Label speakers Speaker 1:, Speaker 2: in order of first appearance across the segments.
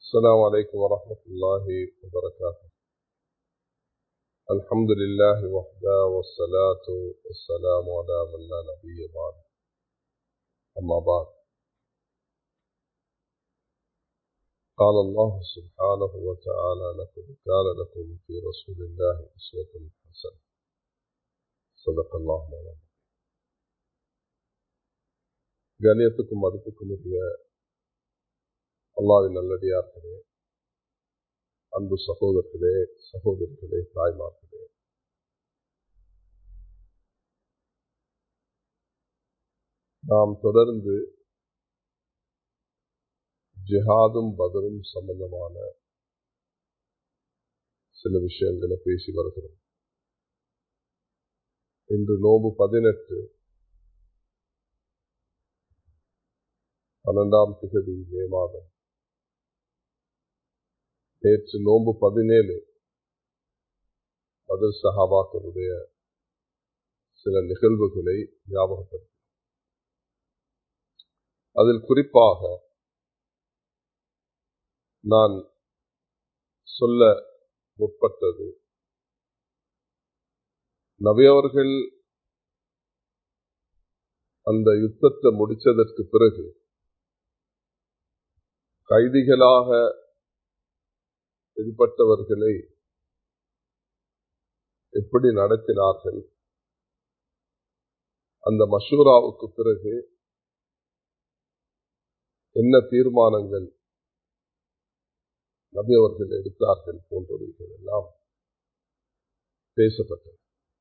Speaker 1: السلام عليكم ورحمة الله وبركاته الحمد لله وحده والصلاة والسلام على من لا نبي بعد أما بعد قال الله سبحانه وتعالى لقد كان لكم في رسول الله أسوة حسنة صدق الله مولانا கணியத்துக்கும் மதிப்புக்கும் உரிய அல்லாவின் நல்லடியார்களே அன்பு சகோதரர்களே சகோதரிகளே தாய்மார்களே நாம் தொடர்ந்து ஜிஹாதும் பதரும் சம்பந்தமான சில விஷயங்களை பேசி வருகிறோம் இன்று நோம்பு பதினெட்டு பன்னெண்டாம் திகதி மே மாதம் நேற்று நோன்பு பதினேழு பதில் சஹாபாக்களுடைய சில நிகழ்வுகளை ஞாபகப்படுத்தி அதில் குறிப்பாக நான் சொல்ல முற்பட்டது நவியவர்கள் அந்த யுத்தத்தை முடிச்சதற்கு பிறகு கைதிகளாக பிடிப்பட்டவர்களை எப்படி நடத்தினார்கள் அந்த மஷூராவுக்கு பிறகு என்ன தீர்மானங்கள் நபி அவர்கள் எடுத்தார்கள் போன்றவைகள் எல்லாம் பேசப்பட்டது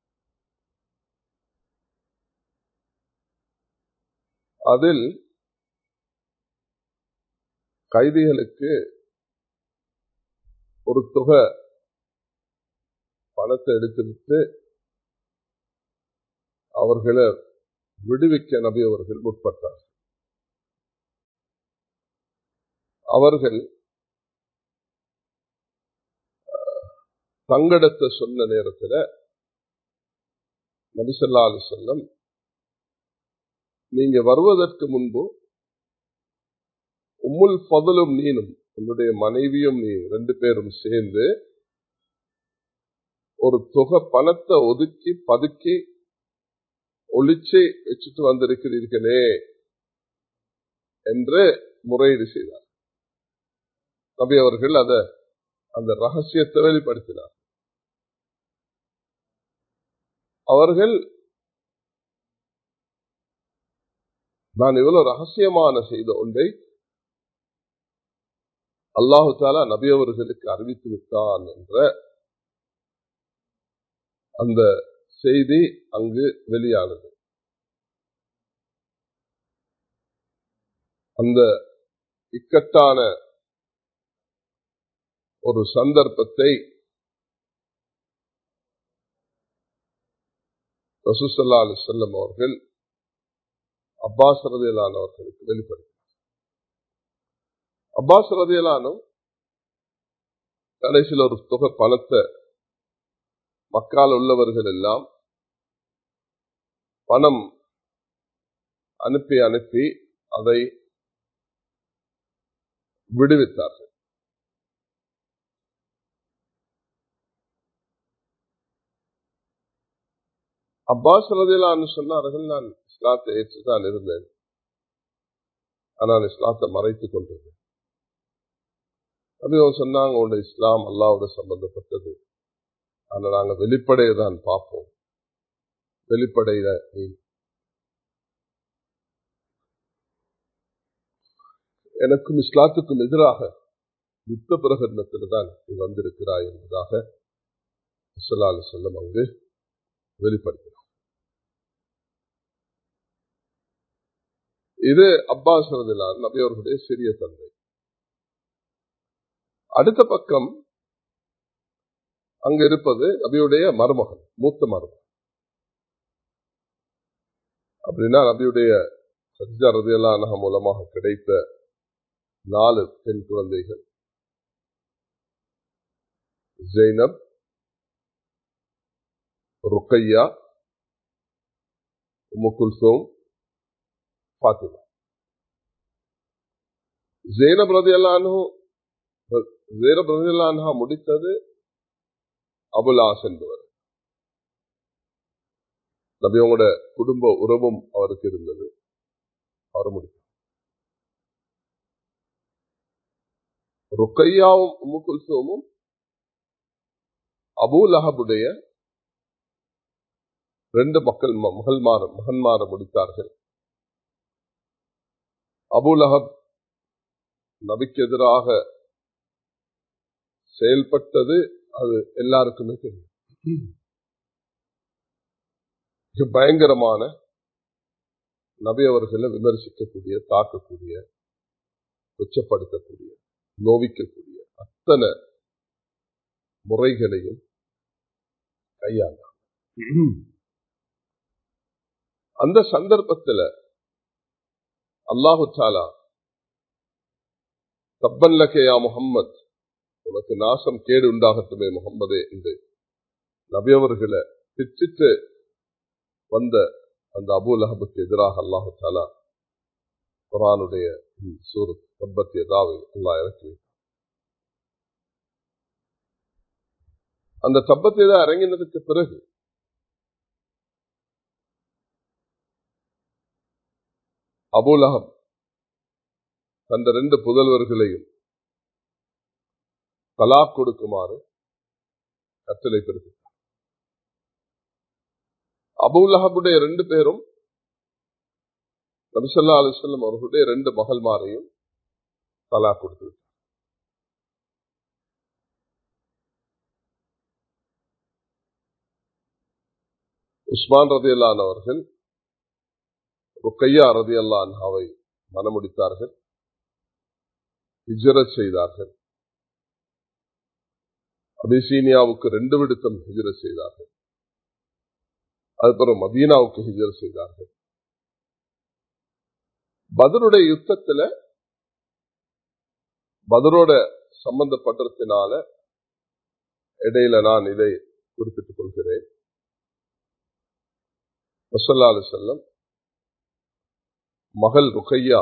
Speaker 1: அதில் கைதிகளுக்கு ஒரு தொகை பணத்தை எடுத்துவிட்டு அவர்களை விடுவிக்க நபி அவர்கள் முற்பட்டார் அவர்கள் தங்கடத்தை சொன்ன நேரத்தில் நபிசல்லா அலி சொல்லம் நீங்க வருவதற்கு முன்பு உம்முல் பதலும் நீனும் உன்னுடைய மனைவியும் நீ ரெண்டு பேரும் சேர்ந்து ஒரு தொகை பணத்தை ஒதுக்கி பதுக்கி ஒளிச்சு வச்சுட்டு வந்திருக்கிறீர்களே என்று முறையீடு செய்தார் நபி அவர்கள் அத அந்த ரகசியத்தை வெளிப்படுத்தினார் அவர்கள் நான் இவ்வளவு ரகசியமான செய்த ஒன்றை அல்லாஹு தாலா நபி அவர்களுக்கு அறிவித்து விட்டான் என்ற அந்த செய்தி அங்கு வெளியானது அந்த இக்கட்டான ஒரு சந்தர்ப்பத்தை ரசூசல்லா அலி செல்லம் அவர்கள் அப்பாஸ் ரதியலானவர்களுக்கு வெளிப்படுத்தினார் அப்பாஸ் ரதியலானும் கடைசியில் ஒரு தொகை பணத்தை மக்கால் உள்ளவர்கள் எல்லாம் பணம் அனுப்பி அனுப்பி அதை விடுவித்தார்கள் அப்பாஸ் ரதியலான்னு சொன்னார்கள் நான் இஸ்லாத்தை ஏற்றுதான் இருந்தேன் ஆனால் இஸ்லாத்தை மறைத்துக் கொண்டது அப்படி சொன்னாங்க உங்க இஸ்லாம் அல்லாவோட சம்பந்தப்பட்டது ஆனா நாங்க வெளிப்படையை தான் பார்ப்போம் வெளிப்படையில நீ எனக்கும் இஸ்லாத்துக்கும் எதிராக யுத்த பிரகடனத்தில் தான் நீ வந்திருக்கிறாய் என்பதாக சொல்லாலு சொல்லம் அங்கு வெளிப்படுத்தினார் இது அப்பாஸ் நபியவர்களுடைய சிறிய தந்தை அடுத்த பக்கம் அங்க இருப்பது நபியுடைய மருமகன் மூத்த மருமகன் அப்படின்னா நபியுடைய சஜ்ஜா ரதியல்லான மூலமாக கிடைத்த நாலு பெண் குழந்தைகள் ஜெய்னப் ருக்கையா உமுகுல்சோம் ஃபாத்திமா ஜெய்னப் ரதியல்லானு ஜெயரபிரதிலான்ஹா முடித்தது அபுலாஸ் என்பவர் நபியோட குடும்ப உறவும் அவருக்கு இருந்தது அவர் முடித்தார் ருக்கையாவும் உம்மு குல்சோமும் அபு லஹபுடைய ரெண்டு மக்கள் மகள்மார மகன்மார முடித்தார்கள் அபு லஹப் நபிக்கு எதிராக செயல்பட்டது அது எல்லாருக்குமே தெரியும் பயங்கரமான நபி அவர்களை விமர்சிக்கக்கூடிய தாக்கக்கூடிய உச்சப்படுத்தக்கூடிய நோவிக்கக்கூடிய அத்தனை முறைகளையும் கையாண்டார் அந்த சந்தர்ப்பத்தில் அல்லாஹு சாலா தப்பல்லக்கையா முகம்மது உனக்கு நாசம் கேடு உண்டாகட்டுமே முகம்மதே என்று நபியவர்களை திச்சிட்டு வந்த அந்த அபுல் அஹபுக்கு எதிராக அல்லாஹு தாலா குரானுடைய சூரத் தப்பத்திய தாவை அல்லா இறக்கி அந்த தப்பத்தியதா இறங்கினதுக்கு பிறகு அபுலகம் தந்த ரெண்டு புதல்வர்களையும் தலாக் கொடுக்குமாறு கட்டளை பிறப்பித்தார் அபுலஹபுடைய ரெண்டு பேரும் நபிசல்லா அலிஸ்லம் அவர்களுடைய ரெண்டு மகள்மாரையும் தலாக் கொடுத்து உஸ்மான் ரதி அல்லான் அவர்கள் ருக்கையா ரதி அல்லான் அவை மனமுடித்தார்கள் ஹிஜரத் செய்தார்கள் அபிசீனியாவுக்கு ரெண்டு விடுத்தம் ஹிஜரத் செய்தார்கள் அதுக்கப்புறம் மதீனாவுக்கு ஹிஜரத் செய்தார்கள் பதருடைய யுத்தத்துல பதரோட சம்பந்தப்பட்டதுனால இடையில நான் இதை குறிப்பிட்டுக் கொள்கிறேன் முசல்லாலு செல்லம் மகள் ருக்கையா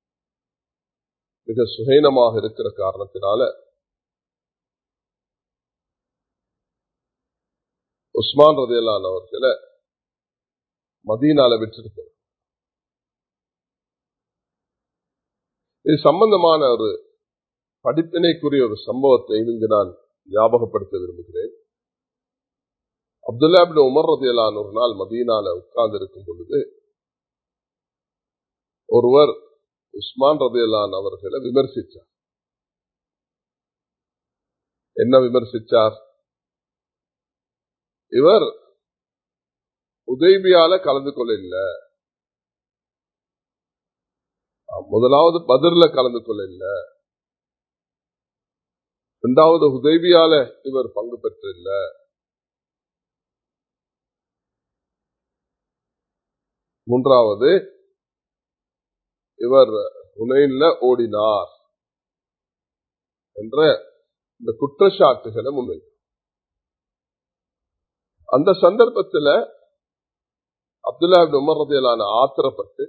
Speaker 1: மிக சுகைனமாக இருக்கிற காரணத்தினால உஸ்மான் ரதையலான் அவர்களை மதீனால விட்டுட்டு போனார் இது சம்பந்தமான ஒரு படிப்பினைக்குரிய ஒரு சம்பவத்தை இங்கு நான் ஞாபகப்படுத்த விரும்புகிறேன் அப்துல்லாபின் உமர் ரதியலான் ஒரு நாள் மதீனால உட்கார்ந்து இருக்கும் பொழுது ஒருவர் உஸ்மான் ரதியலான் அவர்களை விமர்சிச்சார் என்ன விமர்சிச்சார் இவர் உதவியால கலந்து கொள்ள இல்லை முதலாவது பதிர்ல கலந்து கொள்ள இல்லை இரண்டாவது உதவியால இவர் பங்கு பெற்றில்ல மூன்றாவது இவர் உனையில ஓடினார் என்ற இந்த குற்றச்சாட்டுகளை முன்வைத்தார் அந்த சந்தர்ப்பத்தில் அப்துல்லா உமர் ரதியலான ஆத்திரப்பட்டு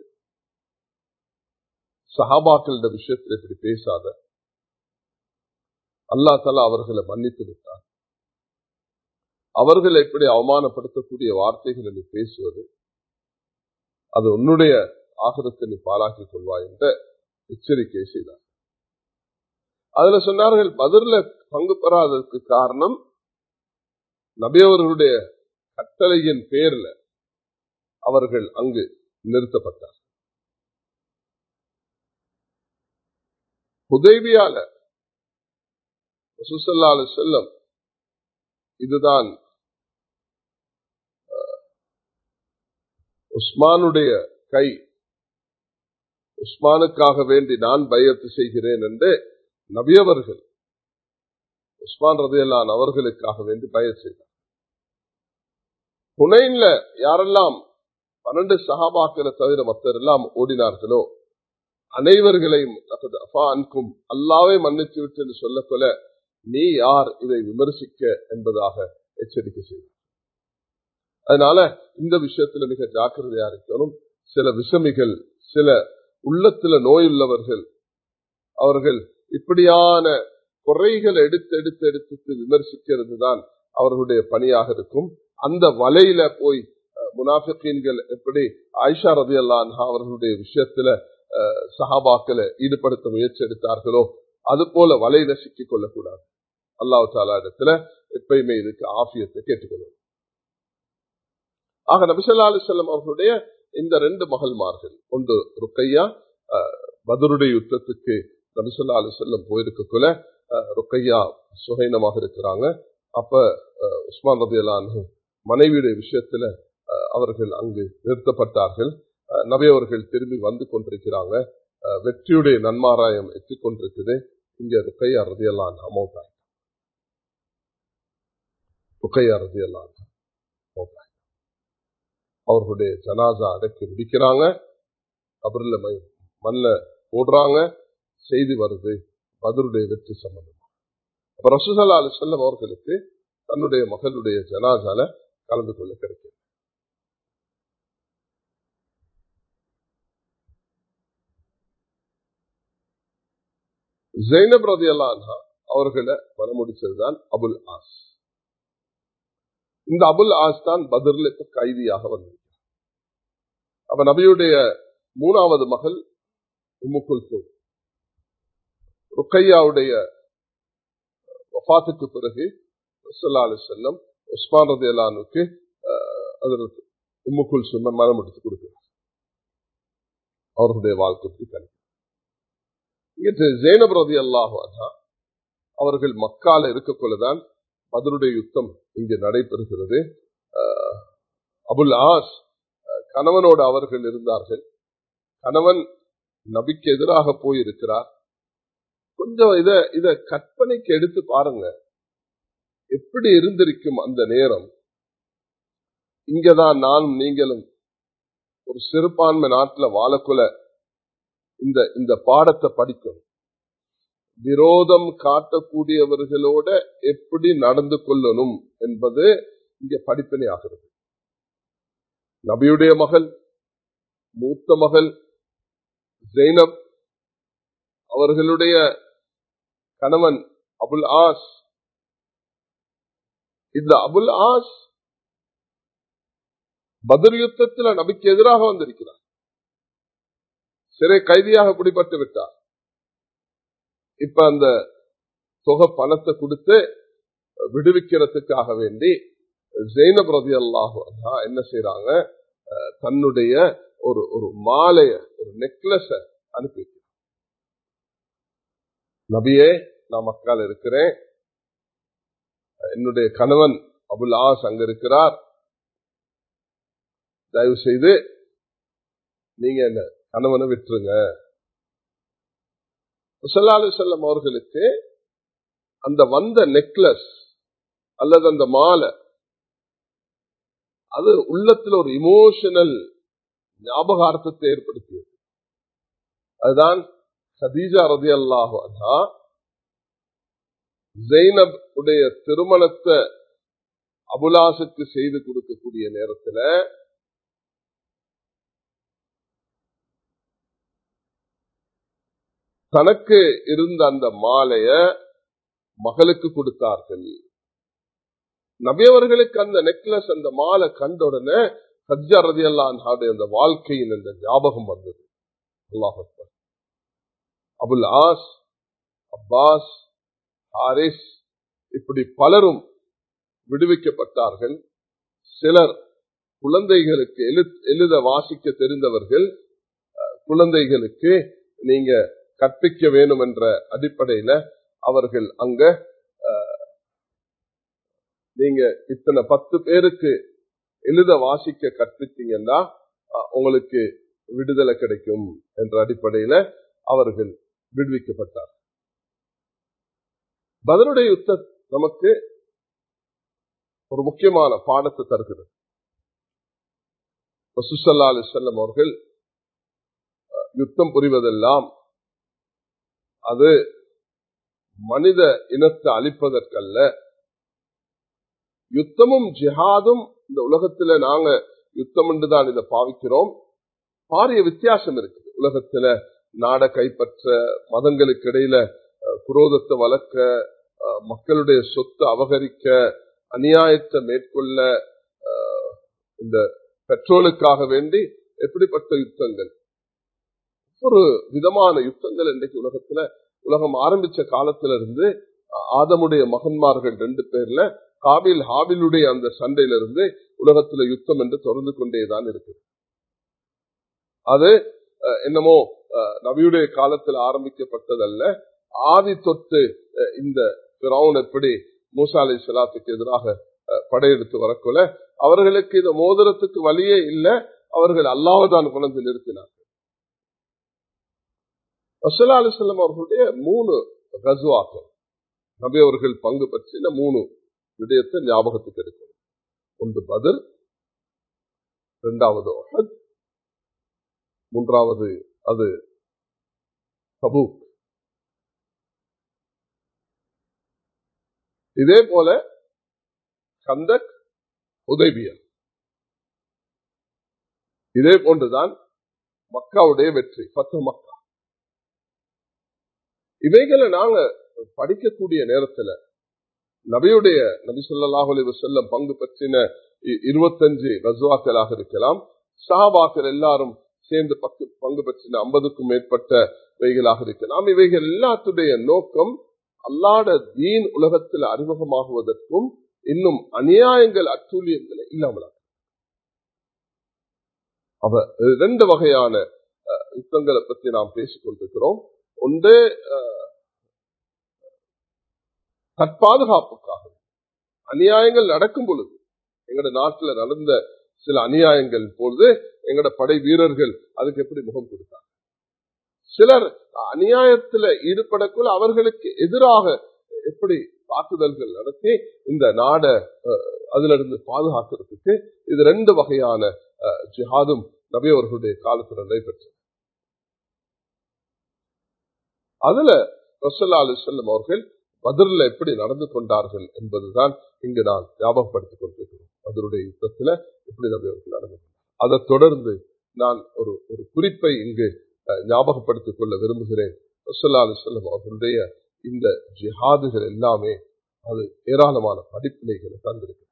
Speaker 1: சஹாபாக்களிட விஷயத்தில் இப்படி பேசாத அல்லா தலா அவர்களை மன்னித்து விட்டார் அவர்களை எப்படி அவமானப்படுத்தக்கூடிய வார்த்தைகளை நீ பேசுவது அது உன்னுடைய ஆகரத்தை நீ பாலாக்கிக் கொள்வாய் என்ற எச்சரிக்கை செய்தார் அதுல சொன்னார்கள் பதில பங்கு பெறாததற்கு காரணம் நபியவர்களுடைய கட்டளையின் பேர்ல அவர்கள் அங்கு நிறுத்தப்பட்டார் உதவியால சுசல்லால செல்லம் இதுதான் உஸ்மானுடைய கை உஸ்மானுக்காக வேண்டி நான் பயத்து செய்கிறேன் என்று நபியவர்கள் உஸ்மான் ரதையல்லான் அவர்களுக்காக வேண்டி பய செய்தார் புனைன்ல யாரெல்லாம் பன்னெண்டு சகாபாக்களை தவிர மற்றவர் எல்லாம் ஓடினார்களோ அனைவர்களையும் அன்கும் அல்லாவே மன்னித்து விட்டு என்று சொல்லக்கொள்ள நீ யார் இதை விமர்சிக்க என்பதாக எச்சரிக்கை செய்தார் அதனால இந்த விஷயத்துல மிக ஜாக்கிரதையா இருக்கணும் சில விஷமிகள் சில உள்ளத்துல நோயுள்ளவர்கள் அவர்கள் இப்படியான குறைகளை எடுத்து எடுத்து எடுத்து விமர்சிக்கிறது தான் அவர்களுடைய பணியாக இருக்கும் அந்த வலையில போய் முனாஃபிகீன்கள் எப்படி ஆயிஷா ரதி அல்லான்ஹா அவர்களுடைய விஷயத்துல சஹாபாக்களை ஈடுபடுத்த முயற்சி எடுத்தார்களோ அது போல வலையில சிக்கிக் கொள்ளக்கூடாது அல்லாஹு தாலா இடத்துல எப்பயுமே இதுக்கு ஆபியத்தை கேட்டுக்கொள்ளும் ஆக நபிசல்லா அலி செல்லம் அவர்களுடைய இந்த ரெண்டு மகள்மார்கள் ஒன்று ருக்கையா பதருடைய யுத்தத்துக்கு நபிசல்லா அலி செல்லம் போயிருக்கக்குள்ள ருக்கையா சுகைனமாக இருக்கிறாங்க அப்ப உஸ்மான் ரபி அல்லான் மனைவியுடைய விஷயத்துல அவர்கள் அங்கு நிறுத்தப்பட்டார்கள் நபி அவர்கள் திரும்பி வந்து கொண்டிருக்கிறாங்க வெற்றியுடைய நன்மாராயம் எத்திக் கொண்டிருக்குது இங்க ருக்கையா ரதி அல்லான் அமௌண்ட் ஆயிட்டாங்க ருக்கையா ரதி அல்லான் அவர்களுடைய ஜனாசா அடக்கி முடிக்கிறாங்க கபரில் மண்ல போடுறாங்க செய்தி வருது பதிலுடைய வெற்றி சம்பந்தமா அப்ப ரசூசல்லா அலி செல்லம் அவர்களுக்கு தன்னுடைய மகளுடைய ஜனாசால கலந்து கொள்ள கிடைக்கிறது ஜெயினப் ரதி அல்லான்ஹா அவர்களை மனமுடிச்சதுதான் அபுல் ஆஸ் இந்த அபுல் ஆஸ் தான் பதில் கைதியாக வந்திருக்கிறார் அப்ப நபியுடைய மூணாவது மகள் உம்முக்குல் ருக்கையாவுடைய வஃத்துக்கு பிறகு அலி செல்லம் உஸ்மான் ரதி அல்லானுக்கு அதற்கு உம்முக்குல் சும்ம மனம் எடுத்து கொடுக்கிறார் அவர்களுடைய வாழ்க்கை கழிக்கும் இங்கே ஜேனப் ரதி அல்லாஹா அவர்கள் மக்கால இருக்கக்குள்ளதான் பதிலுடைய யுத்தம் இங்கு நடைபெறுகிறது அபுல் ஆஸ் கணவனோடு அவர்கள் இருந்தார்கள் கணவன் நபிக்கு எதிராக போயிருக்கிறார் கொஞ்சம் இத இத கற்பனைக்கு எடுத்து பாருங்க எப்படி இருந்திருக்கும் அந்த நேரம் இங்கதான் நானும் நீங்களும் ஒரு சிறுபான்மை நாட்டில் வாழக்குல இந்த இந்த பாடத்தை படிக்கணும் விரோதம் காட்டக்கூடியவர்களோட எப்படி நடந்து கொள்ளணும் என்பது இங்க படிப்பினை ஆகிறது நபியுடைய மகள் மூத்த மகள் ஜெய்னப் அவர்களுடைய கணவன் அபுல் ஆஸ் இந்த அபுல் ஆஸ் பதில் யுத்தத்தில் நபிக்கு எதிராக வந்திருக்கிறார் சிறை கைதியாக பிடிபட்டு விட்டார் இப்ப அந்த தொகை பணத்தை கொடுத்து விடுவிக்கிறதுக்காக வேண்டி ஜெயினப் ரதி அல்லாஹு என்ன செய்யறாங்க தன்னுடைய ஒரு ஒரு மாலைய ஒரு நெக்லஸ அனுப்பி நபியே நான் மக்கள் இருக்கிறேன் என்னுடைய கணவன் அபுல் ஆஸ் அங்க இருக்கிறார் தயவு செய்து நீங்க என்ன கணவனை விட்டுருங்க முசல்லாலு செல்லம் அவர்களுக்கு அந்த வந்த நெக்லஸ் அல்லது அந்த மாலை அது உள்ளத்துல ஒரு இமோஷனல் ஞாபகார்த்தத்தை ஏற்படுத்தியது அதுதான் சதீஜா ரதி அல்லாஹு அன்ஹா ஜெய்னப் உடைய திருமணத்தை அபுலாசுக்கு செய்து கொடுக்கக்கூடிய நேரத்துல தனக்கு இருந்த அந்த மாலைய மகளுக்கு கொடுத்தார்கள் நபியவர்களுக்கு அந்த நெக்லஸ் அந்த மாலை கண்ட உடனே ஹஜ்ஜா ரதி அல்லாஹாடைய அந்த வாழ்க்கையின் அந்த ஞாபகம் வந்தது Allah Abul As Abbas Haris இப்படி பலரும் விடுவிக்கப்பட்டார்கள் சிலர் குழந்தைகளுக்கு எழு எழுத வாசிக்க தெரிந்தவர்கள் குழந்தைகளுக்கு நீங்க கற்பிக்க வேணும் என்ற அடிப்படையில அவர்கள் அங்க நீங்க இத்தனை பத்து பேருக்கு எழுத வாசிக்க கற்பித்தீங்கன்னா உங்களுக்கு விடுதலை கிடைக்கும் என்ற அடிப்படையில அவர்கள் விடுவிக்கப்பட்டார் பதிலுடைய யுத்த நமக்கு ஒரு முக்கியமான பாடத்தை தருகிறது சுசல்லா அலி செல்லம் அவர்கள் யுத்தம் புரிவதெல்லாம் அது மனித இனத்தை அழிப்பதற்கல்ல யுத்தமும் ஜிஹாதும் இந்த உலகத்துல நாங்க யுத்தம் என்றுதான் இதை பாவிக்கிறோம் பாரிய வித்தியாசம் இருக்குது உலகத்துல நாட கைப்பற்ற மதங்களுக்கு இடையில குரோதத்தை வளர்க்க அஹ், மக்களுடைய சொத்தை அபகரிக்க அநியாயத்தை மேற்கொள்ள அஹ், இந்த பெட்ரோலுக்காக வேண்டி எப்படிப்பட்ட யுத்தங்கள் ஒரு விதமான யுத்தங்கள் இன்றைக்கு உலகத்துல உலகம் ஆரம்பிச்ச காலத்துல இருந்து அஹ், ஆதமுடைய மகன்மார்கள் ரெண்டு பேர்ல காபில் ஹாபிலுடைய அந்த சண்டையில இருந்து உலகத்துல யுத்தம் என்று தொடர்ந்து கொண்டேதான் இருக்கு அது அஹ், என்னமோ அஹ், நபியுடைய காலத்தில் ஆரம்பிக்கப்பட்டதல்ல ஆதி தொட்டு அஹ், இந்த பிரவுன் எப்படி மூசா அலை சலாத்துக்கு எதிராக அஹ், படையெடுத்து வரக்குள்ள அவர்களுக்கு இந்த மோதிரத்துக்கு வழியே இல்லை அவர்கள் அல்லாவதான் கொண்டு நிறுத்தினார் வசலா அலிசல்லம் அவர்களுடைய மூணு கசுவாக்கள் நபி அவர்கள் பங்கு பற்றின மூணு விடயத்தை ஞாபகத்துக்கு எடுக்கணும் ஒன்று பதில் இரண்டாவது ஒஹத் மூன்றாவது அது தபூக் இதே போல கந்தக் உதவியல் இதே போன்றுதான் மக்காவுடைய வெற்றி பத்து மக்கா இவைகளை நாங்க படிக்கக்கூடிய நேரத்துல நபியுடைய நபி சொல்லாஹ் செல்லம் பங்கு பற்றின இ- இருபத்தஞ்சு ரசுவாக்களாக இருக்கலாம் சாபாக்கள் எல்லாரும் சேர்ந்து பக்கு பங்கு பற்றின ஐம்பதுக்கும் மேற்பட்ட இவைகளாக இருக்கலாம் இவைகள் எல்லாத்துடைய நோக்கம் அல்லாட தீன் உலகத்தில் அறிமுகமாகுவதற்கும் இன்னும் அநியாயங்கள் அட்டூழியங்களை இல்லாமல் அவ ரெண்டு வகையான அஹ், யுத்தங்களை பற்றி நாம் பேசிக் கொண்டிருக்கிறோம் ஒன்று அஹ், தற்பாதுகாப்புக்காக அநியாயங்கள் நடக்கும் பொழுது எங்கட நாட்டில் நடந்த சில அநியாயங்கள் பொழுது எங்கட படை வீரர்கள் அதுக்கு எப்படி முகம் கொடுத்தாங்க சிலர் அநியாயத்துல ஈடுபடக்குள்ள அவர்களுக்கு எதிராக எப்படி தாக்குதல்கள் நடத்தி இந்த நாட அஹ், அதுல இருந்து பாதுகாக்கிறதுக்கு இது ரெண்டு வகையான அஹ், ஜிஹாதும் நபி அவர்களுடைய காலத்தில் நடைபெற்றது அதுல ரசல்லா அலி செல்லம் அவர்கள் பதிரில் எப்படி நடந்து கொண்டார்கள் என்பதுதான் இங்கு நான் ஞாபகப்படுத்திக் கொண்டிருக்கிறோம் அதனுடைய யுத்தத்துல எப்படி நபி அவர்கள் நடந்து கொண்டார் அதை தொடர்ந்து நான் ஒரு ஒரு குறிப்பை இங்கு அஹ், ஞாபகப்படுத்திக் கொள்ள விரும்புகிறேன் ரசல்லா அலி செல்லம் அவர்களுடைய இந்த ஜிஹாதுகள் எல்லாமே அது ஏராளமான படிப்பினைகளை தந்திருக்கு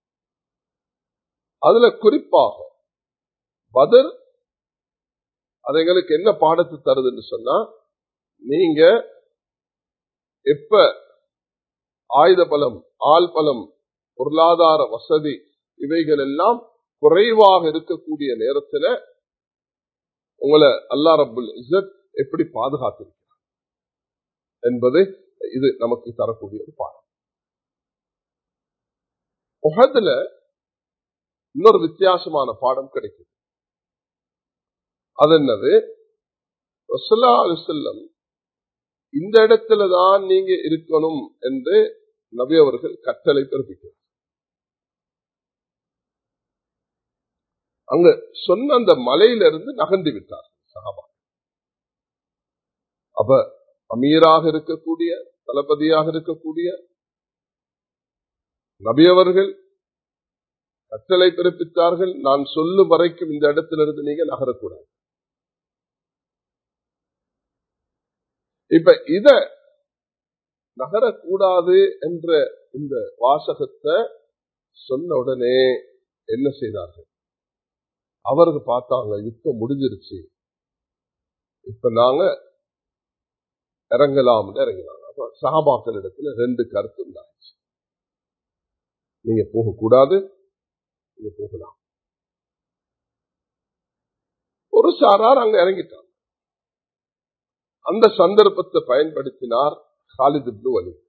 Speaker 1: அதுல குறிப்பாக பதர் அது எங்களுக்கு என்ன பாடத்தை தருதுன்னு சொன்னா நீங்க எப்ப ஆயுத பலம் ஆள் பலம் பொருளாதார வசதி இவைகள் எல்லாம் குறைவாக இருக்கக்கூடிய நேரத்துல உங்களை அல்லா ரபுல் இசத் எப்படி பாதுகாத்திருக்கிறார் என்பது இது நமக்கு தரக்கூடிய ஒரு பாடம் உகதுல இன்னொரு வித்தியாசமான பாடம் கிடைக்குது அது என்னது ரசல்லா அலிசல்லம் இந்த இடத்துல தான் நீங்க இருக்கணும் என்று நபி அவர்கள் கட்டளை பிறப்பிக்கிறார் அங்க சொன்ன அந்த மலையிலிருந்து நகர்ந்து விட்டார் சஹாபா அப்ப அமீராக இருக்கக்கூடிய தளபதியாக இருக்கக்கூடிய நபி அவர்கள் கட்டளை பிறப்பித்தார்கள் நான் சொல்லும் வரைக்கும் இந்த இடத்திலிருந்து நீங்க நகரக்கூடாது இப்ப இத நகரக்கூடாது என்ற இந்த வாசகத்தை சொன்ன உடனே என்ன செய்தார்கள் அவருக்கு பார்த்தாங்க யுத்தம் முடிஞ்சிருச்சு இப்ப நாங்க இறங்கலாம் இறங்கலாம் அப்ப சகாபாக்கள் இடத்துல ரெண்டு கருத்து இருந்தாச்சு நீங்க போகக்கூடாது நீங்க போகலாம் ஒரு சாரார் அங்க இறங்கிட்டாங்க அந்த சந்தர்ப்பத்தை பயன்படுத்தினார் Khalid ibn Walid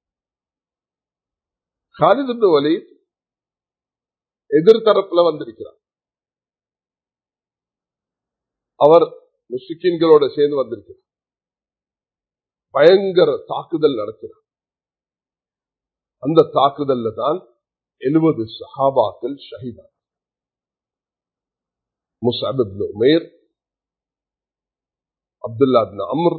Speaker 1: Khalid ibn Walid எதிர்த்தரப்புல வந்திருக்கிறார் அவர் முஸ்லிம்களோட சேர்ந்து வந்திருக்கிறார் பயங்கர தாக்குதல் நடத்தினார் அந்த தாக்குதல்ல தான் எழுபது சஹாபாக்கள் ஷஹீதா முசாப் இப்னு உமேர் அப்துல்லா இப்னு அம்ர்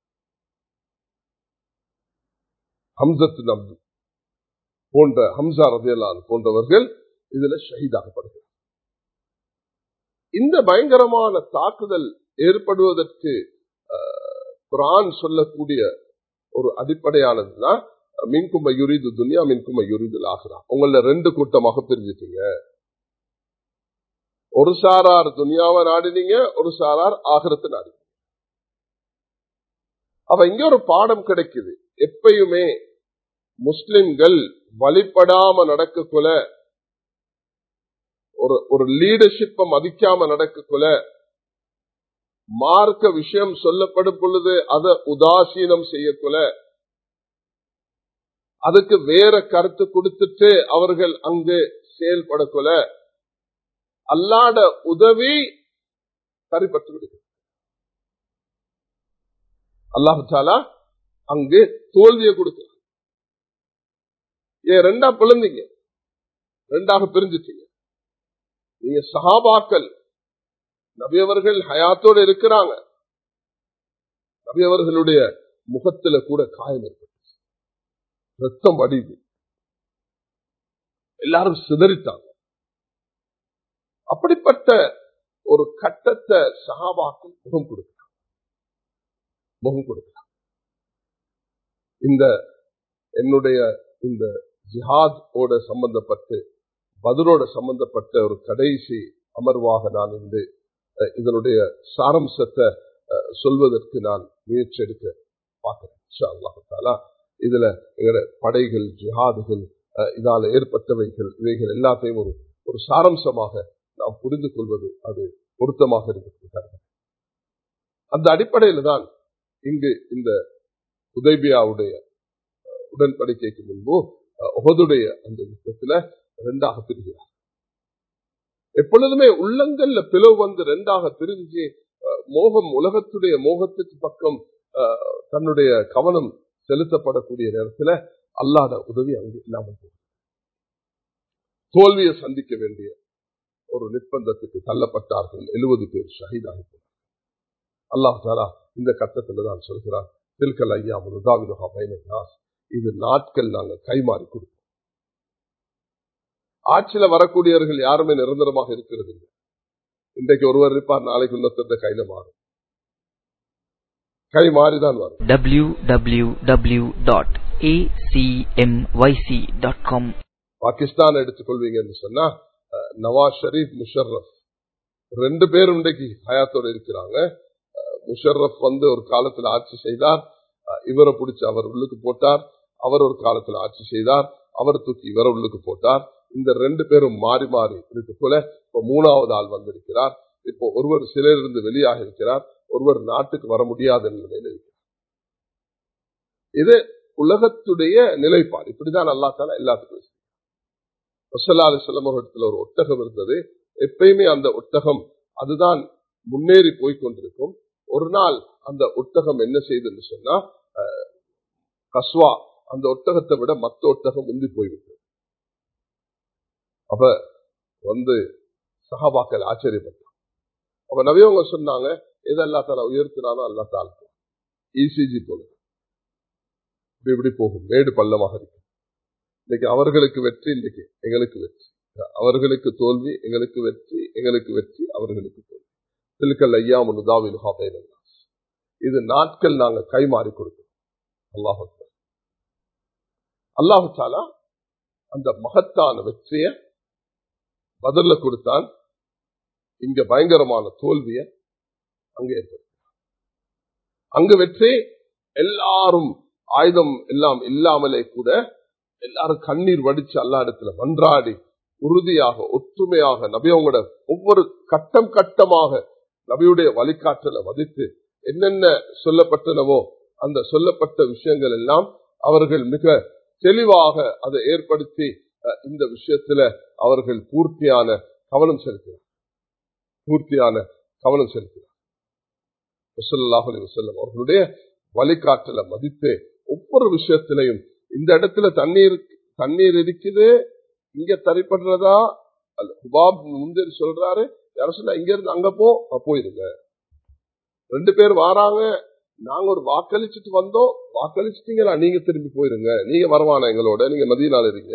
Speaker 1: ஹம்சத் அப்து போன்ற ஹம்சா ரதியலான் போன்றவர்கள் இதுல ஷஹீதாகப்படுகிறார் இந்த பயங்கரமான தாக்குதல் ஏற்படுவதற்கு குரான் சொல்லக்கூடிய ஒரு அடிப்படையானதுதான் மின்கும யுரிது துனியா மின்கும யுரிது ஆகிறா உங்கள ரெண்டு கூட்டமாக பிரிஞ்சிட்டீங்க ஒரு சாரார் துனியாவை நாடினீங்க ஒரு சாரார் ஆகிரத்தை நாடினீங்க அப்ப இங்க ஒரு பாடம் கிடைக்குது எப்பயுமே முஸ்லிம்கள் வழிபடாம நடக்கக்குள்ள ஒரு ஒரு லீடர்ஷிப்பை மதிக்காம நடக்கக்குள்ள மார்க்க விஷயம் சொல்லப்படும் பொழுது அதை உதாசீனம் செய்யக்குள்ள அதுக்கு வேற கருத்து கொடுத்துட்டு அவர்கள் அங்கு செயல்படக்குள்ள அல்லாட உதவி சரிபட்டு விடுகிறது அல்லாஹாலா அங்கு தோல்வியை கொடுக்கிறார் ஏன் ரெண்டா பிளந்தீங்க ரெண்டாக பிரிஞ்சிட்டீங்க நீங்க சகாபாக்கள் நபியவர்கள் ஹயாத்தோடு இருக்கிறாங்க நபியவர்களுடைய முகத்துல கூட காயம் ஏற்பட்டுச்சு ரத்தம் வடிவு எல்லாரும் சிதறித்தாங்க அப்படிப்பட்ட ஒரு கட்டத்தை சகாபாக்கள் முகம் கொடுக்கிறாங்க முகம் கொடுக்கிறாங்க இந்த என்னுடைய இந்த ஜிஹாத் ஓட சம்பந்தப்பட்டு பதிலோட சம்பந்தப்பட்ட ஒரு கடைசி அமர்வாக நான் வந்து இதனுடைய சாரம்சத்தை சொல்வதற்கு நான் முயற்சி எடுக்க பார்க்கிறேன் இதுல எங்களோட படைகள் ஜிஹாதுகள் இதால ஏற்பட்டவைகள் இவைகள் எல்லாத்தையும் ஒரு ஒரு சாரம்சமாக நாம் புரிந்து கொள்வது அது பொருத்தமாக இருக்கிறது அந்த அடிப்படையில தான் இங்கு இந்த உதய்பியாவுடைய உடன்படிக்கைக்கு முன்பு ஒபதுடைய அந்த யுத்தத்துல ரெண்டாக பிரிகிறார் எப்பொழுதுமே உள்ளங்கள்ல பிளவு வந்து ரெண்டாக பிரிஞ்சு மோகம் உலகத்துடைய மோகத்துக்கு பக்கம் தன்னுடைய கவனம் செலுத்தப்படக்கூடிய நேரத்துல அல்லாத உதவி அங்கு இல்லாமல் போகும் தோல்வியை சந்திக்க வேண்டிய ஒரு நிர்பந்தத்துக்கு தள்ளப்பட்டார்கள் எழுபது பேர் ஷஹீதாகி போனார் அல்லாஹ் தாரா இந்த கட்டத்துல தான் சொல்கிறார் தில்கல் ஐயா முருதாவிதா பைனஸ் இது நாட்கள் நாங்கள் கைமாறி கொடுப்போம் ஆட்சியில வரக்கூடியவர்கள் யாருமே நிரந்தரமாக இருக்கிறது இல்லை இன்றைக்கு ஒருவர் இருப்பார் நாளைக்கு இன்னொருத்த கையில மாறும் கை மாறிதான் வரும்
Speaker 2: www.acmyc.com
Speaker 1: பாகிஸ்தான் எடுத்துக்கொள்வீங்கன்னு சொன்னா நவாஸ் ஷரீப் முஷர்ரப் ரெண்டு பேரும் இன்றைக்கு ஹயாத்தோட இருக்கிறாங்க முஷர்ரப் வந்து ஒரு காலத்துல ஆட்சி செய்தார் இவரை பிடிச்சி அவர் உள்ளுக்கு போட்டார் அவர் ஒரு காலத்துல ஆட்சி செய்தார் அவர் தூக்கி இவரை உள்ளுக்கு போட்டார் இந்த ரெண்டு பேரும் மாறி மாறி இருக்கு போல இப்ப மூணாவது ஆள் வந்திருக்கிறார் இப்போ ஒருவர் சிலையிலிருந்து வெளியாக இருக்கிறார் ஒருவர் நாட்டுக்கு வர முடியாத நிலையில இருக்கிறார் இது உலகத்துடைய நிலைப்பாடு இப்படிதான் அல்லா தால எல்லாத்துக்கும் வசல்லா அலி இடத்துல ஒரு ஒட்டகம் இருந்தது எப்பயுமே அந்த ஒட்டகம் அதுதான் முன்னேறி போய்கொண்டிருக்கும் ஒரு நாள் அந்த ஒட்டகம் என்ன செய்யுதுன்னு சொன்னா கஸ்வா அந்த ஒட்டகத்தை விட மத்த ஒட்டகம் முந்தி போய்விட்டது அப்ப வந்து சகாபாக்கள் ஆச்சரியப்பட்டான் அப்ப நவியவங்க சொன்னாங்க எது அல்லா தால உயர்த்தினாலும் அல்லா தாழ்த்தும் இசிஜி போல இப்படி இப்படி போகும் மேடு பள்ளமாக இருக்கு இன்னைக்கு அவர்களுக்கு வெற்றி இன்னைக்கு எங்களுக்கு வெற்றி அவர்களுக்கு தோல்வி எங்களுக்கு வெற்றி எங்களுக்கு வெற்றி அவர்களுக்கு தோல்வி தில்கல் ஐயா முனுதாவில் இது நாட்கள் நாங்க கைமாறி கொடுக்கிறோம் அல்லாஹு அல்லாஹு சாலா அந்த மகத்தான வெற்றிய பதில கொடுத்தான் இங்க பயங்கரமான தோல்விய அங்க ஏற்படுத்த அங்கு வெற்றி எல்லாரும் ஆயுதம் எல்லாம் இல்லாமலே கூட எல்லாரும் கண்ணீர் வடிச்சு அல்லா இடத்துல மன்றாடி உறுதியாக ஒற்றுமையாக நபியவங்களோட ஒவ்வொரு கட்டம் கட்டமாக நபியுடைய வழிகாட்டலை மதித்து என்னென்ன சொல்லப்பட்டனவோ அந்த சொல்லப்பட்ட விஷயங்கள் எல்லாம் அவர்கள் மிக தெளிவாக அதை ஏற்படுத்தி இந்த விஷயத்துல அவர்கள் பூர்த்தியான கவனம் செலுத்தினார் பூர்த்தியான கவனம் செலுத்தினார் செல்லம் அவர்களுடைய வழிகாட்டலை மதித்து ஒவ்வொரு விஷயத்திலையும் இந்த இடத்துல தண்ணீர் தண்ணீர் இருக்குது இங்க தரிப்படுறதா ஹுபாப் முந்திரி சொல்றாரு யாரும் சொன்னா இங்க இருந்து அங்க போ போயிருங்க ரெண்டு பேர் வாராங்க நாங்க ஒரு வாக்களிச்சுட்டு வந்தோம் வாக்களிச்சிட்டீங்களா நீங்க திரும்பி போயிருங்க நீங்க வரவான எங்களோட நீங்க மதியனால இருங்க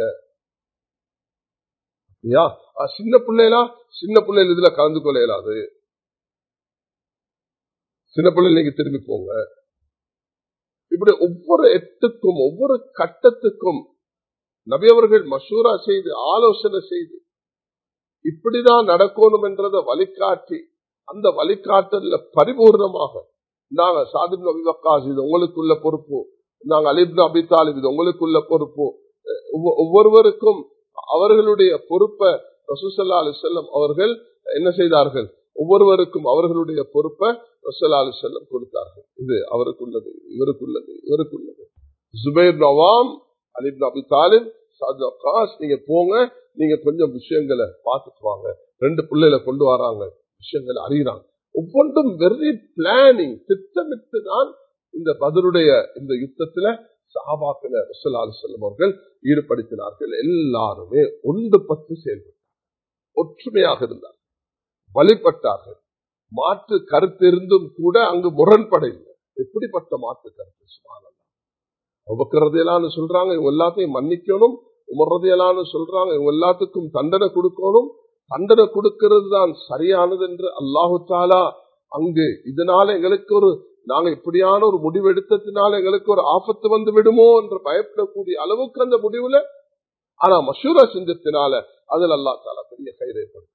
Speaker 1: சின்ன பிள்ளைகளா சின்ன பிள்ளைகள் இதுல கலந்து கொள்ள இயலாது சின்ன பிள்ளை நீங்க திரும்பி போங்க இப்படி ஒவ்வொரு எட்டுக்கும் ஒவ்வொரு கட்டத்துக்கும் நபியவர்கள் மசூரா செய்து ஆலோசனை செய்து இப்படிதான் நடக்கணும் என்றதை வழிகாட்டி அந்த வழிகாட்டல பரிபூர்ணமாக நாங்க சாதிப் நபி வக்காஸ் இது உங்களுக்குள்ள பொறுப்பு நாங்க அலிப் அபி தாலிப் இது உங்களுக்குள்ள பொறுப்பு ஒவ்வொருவருக்கும் அவர்களுடைய பொறுப்பை ரசூசல்லா அலி செல்லம் அவர்கள் என்ன செய்தார்கள் ஒவ்வொருவருக்கும் அவர்களுடைய பொறுப்பை ரசூல்லா அலி செல்லம் கொடுத்தார்கள் இது அவருக்குள்ளது இவருக்குள்ளது இவருக்குள்ளது ஜுபேர் நவாம் அலிப் அபி தாலிப் சாது வக்காஸ் நீங்க போங்க நீங்க கொஞ்சம் விஷயங்களை பார்த்துட்டு வாங்க ரெண்டு பிள்ளைகளை கொண்டு வராங்க விஷயங்களை அறிகிறாங்க ஒவ்வொன்றும் வெரி பிளானிங் திட்டமிட்டு தான் இந்த பதிலுடைய இந்த யுத்தத்துல சஹாபாக்களை ரசலாலு செல்லும் அவர்கள் ஈடுபடுத்தினார்கள் எல்லாருமே ஒன்று பத்து செயல்பட்டார் ஒற்றுமையாக இருந்தார் வழிபட்டார்கள் மாற்று கருத்து இருந்தும் கூட அங்கு முரண்பட இல்லை எப்படிப்பட்ட மாற்று கருத்து சுமாரல்லாம் உபக்கிறதையெல்லாம் சொல்றாங்க இவங்க எல்லாத்தையும் மன்னிக்கணும் உமர்றதையெல்லாம் சொல்றாங்க இவங்க எல்லாத்துக்கும் தண்டனை கொடுக்கணும் தண்டனை கொடுக்கிறது தான் சரியானது என்று அல்லாஹு தாலா அங்கு இதனால எங்களுக்கு ஒரு நாங்க இப்படியான ஒரு முடிவு எடுத்ததுனால எங்களுக்கு ஒரு ஆபத்து வந்து விடுமோ என்று பயப்படக்கூடிய அளவுக்கு அந்த முடிவுல ஆனா மசூரா செஞ்சத்தினால அதில் அல்லா தாலா பெரிய கயிறு ஏற்படுத்த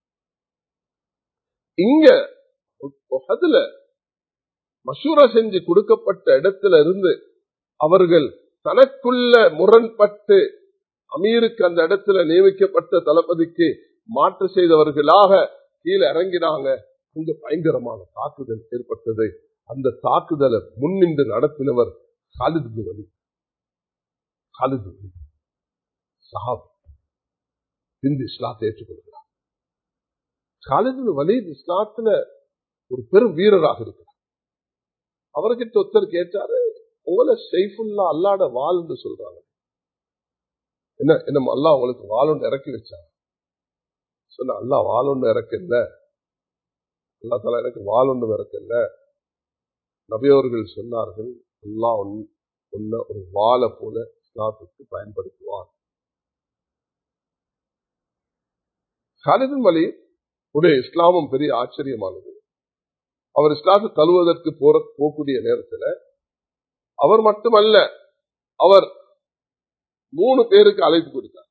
Speaker 1: இங்க அதுல மசூரா செஞ்சு கொடுக்கப்பட்ட இடத்துல இருந்து அவர்கள் தனக்குள்ள முரண்பட்டு அமீருக்கு அந்த இடத்துல நியமிக்கப்பட்ட தளபதிக்கு மாற்று செய்தவர்களாக கீழே இறங்கினாங்க அங்கு பயங்கரமான தாக்குதல் ஏற்பட்டது அந்த தாக்குதலை முன்னின்று நடத்தினவர் காலிது வலி காலிது வலி சஹாப் இந்து இஸ்லாத்தை ஏற்றுக்கொள்கிறார் காலிது வலி இஸ்லாத்துல ஒரு பெரும் வீரராக இருக்கிறார் அவர்கிட்ட ஒருத்தர் கேட்டாரு உங்களை செய்ஃபுல்லா அல்லாட வாழ் என்று சொல்றாங்க என்ன என்ன அல்லா உங்களுக்கு வாழொன்று இறக்கி வச்சாங்க சொன்ன அல்லா வாழொன்று இறக்கல அல்லா தலா எனக்கு வாழொன்று இறக்கல நபியவர்கள் சொன்னார்கள் அல்லா ஒன்ன ஒரு வாழை போல இஸ்லாத்துக்கு பயன்படுத்துவார் காலிதன் வழி உடைய இஸ்லாமும் பெரிய ஆச்சரியமானது அவர் இஸ்லாத்து தழுவதற்கு போற போகக்கூடிய நேரத்தில் அவர் மட்டுமல்ல அவர் மூணு பேருக்கு அழைப்பு கொடுத்தார்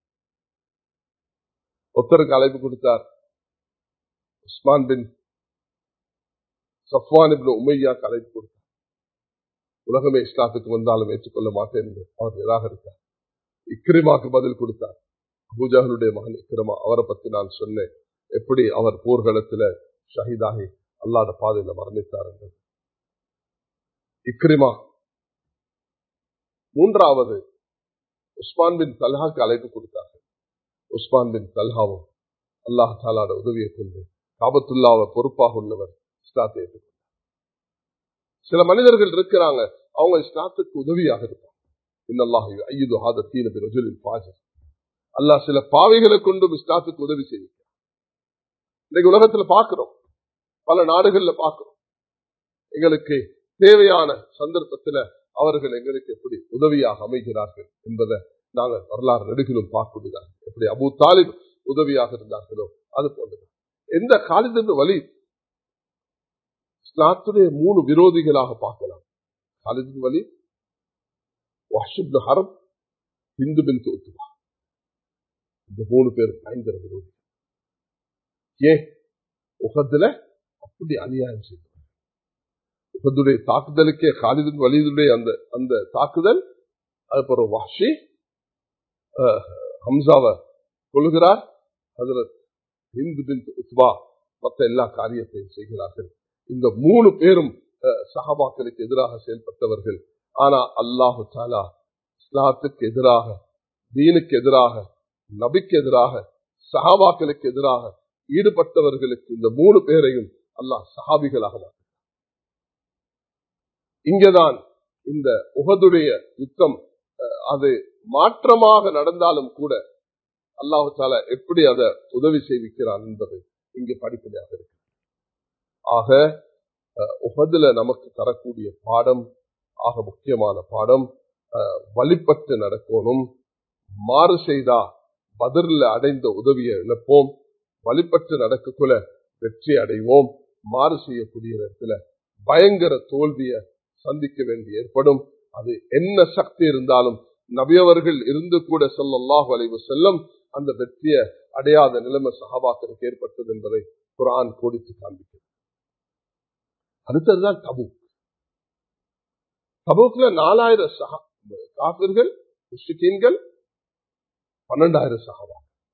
Speaker 1: ஒருத்தருக்கு அழைப்பு கொடுத்தார் உஸ்மான் பின் சஃப்வான் இப்னு உமையாக்கு அழைப்பு கொடுத்தார் உலகமே இஸ்லாத்துக்கு வந்தாலும் ஏற்றுக்கொள்ள மாட்டேன் என்று அவர் நிராகரித்தார் இக்ரிமாக்கு பதில் கொடுத்தார் அபூஜாஹலுடைய மகன் இக்ரிமா அவரை பத்தி நான் சொன்னேன் எப்படி அவர் போர்க்களத்துல ஷஹீதாகி அல்லாத பாதையில மரணித்தார் என்றது இக்ரிமா மூன்றாவது உஸ்மான் பின் தல்ஹாக்கு அழைப்பு கொடுத்தார்கள் உஸ்மான் பின் தல்ஹாவும் அல்லாஹ் தாலாட உதவியை கொண்டு காபத்துல்லாவை பொறுப்பாக உள்ளவர் இஸ்லாத்தை ஏற்றுக்கொண்டார் சில மனிதர்கள் இருக்கிறாங்க அவங்க இஸ்லாத்துக்கு உதவியாக இருப்பாங்க இன்னல்லாஹ் ஐயது ஆத தீன ரஜுலின் பாஜர் அல்லாஹ் சில பாவைகளை கொண்டும் இஸ்லாத்துக்கு உதவி செய்கிறார் இன்னைக்கு உலகத்துல பாக்குறோம் பல நாடுகள்ல பாக்குறோம் எங்களுக்கு தேவையான சந்தர்ப்பத்துல அவர்கள் எங்களுக்கு எப்படி உதவியாக அமைகிறார்கள் என்பதை நாங்கள் வரலாறு நெடுகிலும் பார்க்கக்கூடியதாக எப்படி அபு தாலிப் உதவியாக இருந்தார்களோ அது போன்றது எந்த காலிதன் வழி இஸ்லாத்துடைய மூணு விரோதிகளாக பார்க்கலாம் காலிதின் வழி வாஷிப் ஹரம் இந்து பின் தோத்துவா இந்த மூணு பேர் பயங்கர விரோதி ஏன் உகத்துல அப்படி அநியாயம் செய்தார் உகதுடைய தாக்குதலுக்கே காலிதின் வலிதுடைய அந்த அந்த தாக்குதல் அதுக்கப்புறம் வாஷி ஹம்சாவை கொள்கிறார் அதுல இந்து பின் உத்வா மற்ற எல்லா காரியத்தையும் செய்கிறார்கள் இந்த மூணு பேரும் சஹாபாக்களுக்கு எதிராக செயல்பட்டவர்கள் ஆனா அல்லாஹு தாலா இஸ்லாத்துக்கு எதிராக தீனுக்கு எதிராக நபிக்கு எதிராக சஹாபாக்களுக்கு எதிராக ஈடுபட்டவர்களுக்கு இந்த மூணு பேரையும் அல்லாஹ் சஹாபிகளாக மாற்ற இங்கதான் இந்த உகதுடைய யுத்தம் அது மாற்றமாக நடந்தாலும் கூட அல்லாஹு தாலா எப்படி அதை உதவி செய்விக்கிறான் என்பது இங்கு படிப்படியாக இருக்கு ஆக உகதுல நமக்கு தரக்கூடிய பாடம் ஆக முக்கியமான பாடம் வழிபட்டு நடக்கணும் மாறு செய்தா பதிரில் அடைந்த உதவியை இழப்போம் வழிபட்டு நடக்கக்குள்ள வெற்றி அடைவோம் மாறு செய்யக்கூடிய இடத்துல பயங்கர தோல்விய சந்திக்க வேண்டி ஏற்படும் அது என்ன சக்தி இருந்தாலும் நபியவர்கள் இருந்து கூட சொல்லல்லாஹு அலைவு செல்லும் அந்த வெற்றியை அடையாத நிலைமை சகாபாக்களுக்கு ஏற்பட்டது என்பதை குரான் கோடித்து காண்பிக்கிறது அடுத்ததுதான் தபு தபுக்ல நாலாயிரம் சகா காப்பிர்கள் முஸ்லிக்கீன்கள் பன்னெண்டாயிரம் சகாபா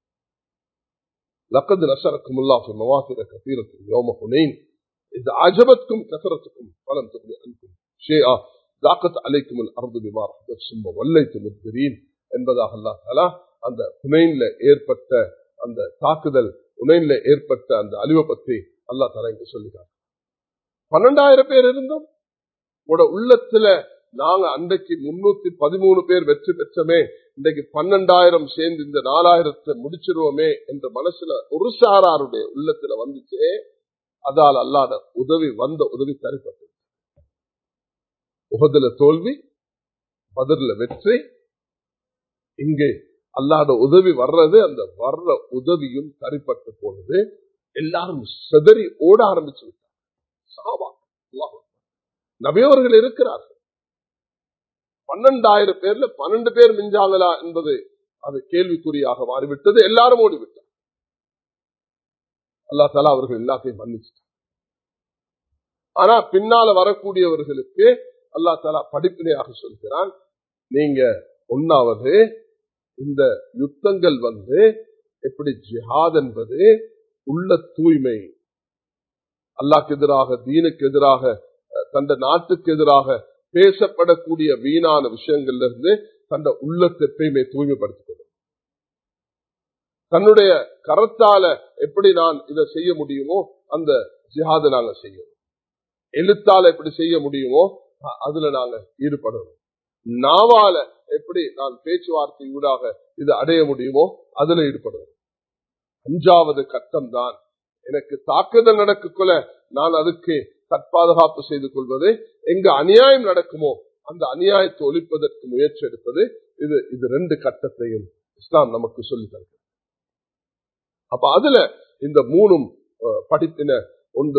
Speaker 1: لقد نشركم الله في مواطن كثيرة يوم حنين إذ أعجبتكم كثرتكم فلم تغن عنكم شيئا ضاقت عليكم الأرض بما رحبت ثم وليتم مدبرين என்பதாக அல்லாஹ் தாலா அந்த புனைன்ல ஏற்பட்ட அந்த தாக்குதல் புனைன்ல ஏற்பட்ட அந்த அழிவை பற்றி அல்லா தாலா இங்க சொல்லிட்டார் பன்னெண்டாயிரம் பேர் இருந்தோம் உங்களோட உள்ளத்துல நாங்க அன்றைக்கு முன்னூத்தி பதிமூணு பேர் வெற்றி பெற்றமே இன்றைக்கு பன்னெண்டாயிரம் சேர்ந்து இந்த நாலாயிரத்தை முடிச்சிருவோமே என்ற மனசுல ஒரு சாராருடைய உள்ளத்துல வந்துச்சே அதால் அல்லாத உதவி வந்த உதவி தரப்பட்டது உகதுல தோல்வி பதில வெற்றி இங்கே அல்லாத உதவி வர்றது அந்த வர்ற உதவியும் தரிப்பட்டு போனது எல்லாரும் செதறி ஓட ஆரம்பிச்சு விட்டார் நபியவர்கள் இருக்கிறார்கள் பன்னெண்டாயிரம் பேர்ல பன்னெண்டு பேர் மிஞ்சாங்களா என்பது அது கேள்விக்குறியாக மாறிவிட்டது எல்லாரும் ஓடிவிட்டார் அல்லா தலா அவர்கள் எல்லாத்தையும் மன்னிச்சிட்டார் ஆனா பின்னால வரக்கூடியவர்களுக்கு அல்லா தலா படிப்பினையாக சொல்கிறான் நீங்க ஒன்னாவது இந்த யுத்தங்கள் வந்து எப்படி ஜிஹாத் என்பது உள்ள தூய்மை அல்லாக்கு எதிராக தீனுக்கு எதிராக தந்த நாட்டுக்கு எதிராக பேசப்படக்கூடிய வீணான விஷயங்கள்ல இருந்து தந்த உள்ளத்தை எப்பயுமே தூய்மைப்படுத்திக் கொள்ளும் தன்னுடைய கரத்தால எப்படி நான் இதை செய்ய முடியுமோ அந்த ஜிஹாத நாங்க செய்யணும் எழுத்தால எப்படி செய்ய முடியுமோ அதுல நாங்க ஈடுபடணும் நாவால எப்படி நான் பேச்சுவார்த்தை ஊடாக இது அடைய முடியுமோ அதுல ஈடுபடணும் அஞ்சாவது கட்டம் தான் எனக்கு தாக்குதல் நடக்கக்குள்ள நான் அதுக்கு தற்பாதுகாப்பு செய்து கொள்வது எங்க அநியாயம் நடக்குமோ அந்த அநியாயத்தை ஒழிப்பதற்கு முயற்சி எடுப்பது இது இது ரெண்டு கட்டத்தையும் இஸ்லாம் நமக்கு சொல்லி தருகிறது அப்ப அதுல இந்த மூணும் படிப்பின ஒன்று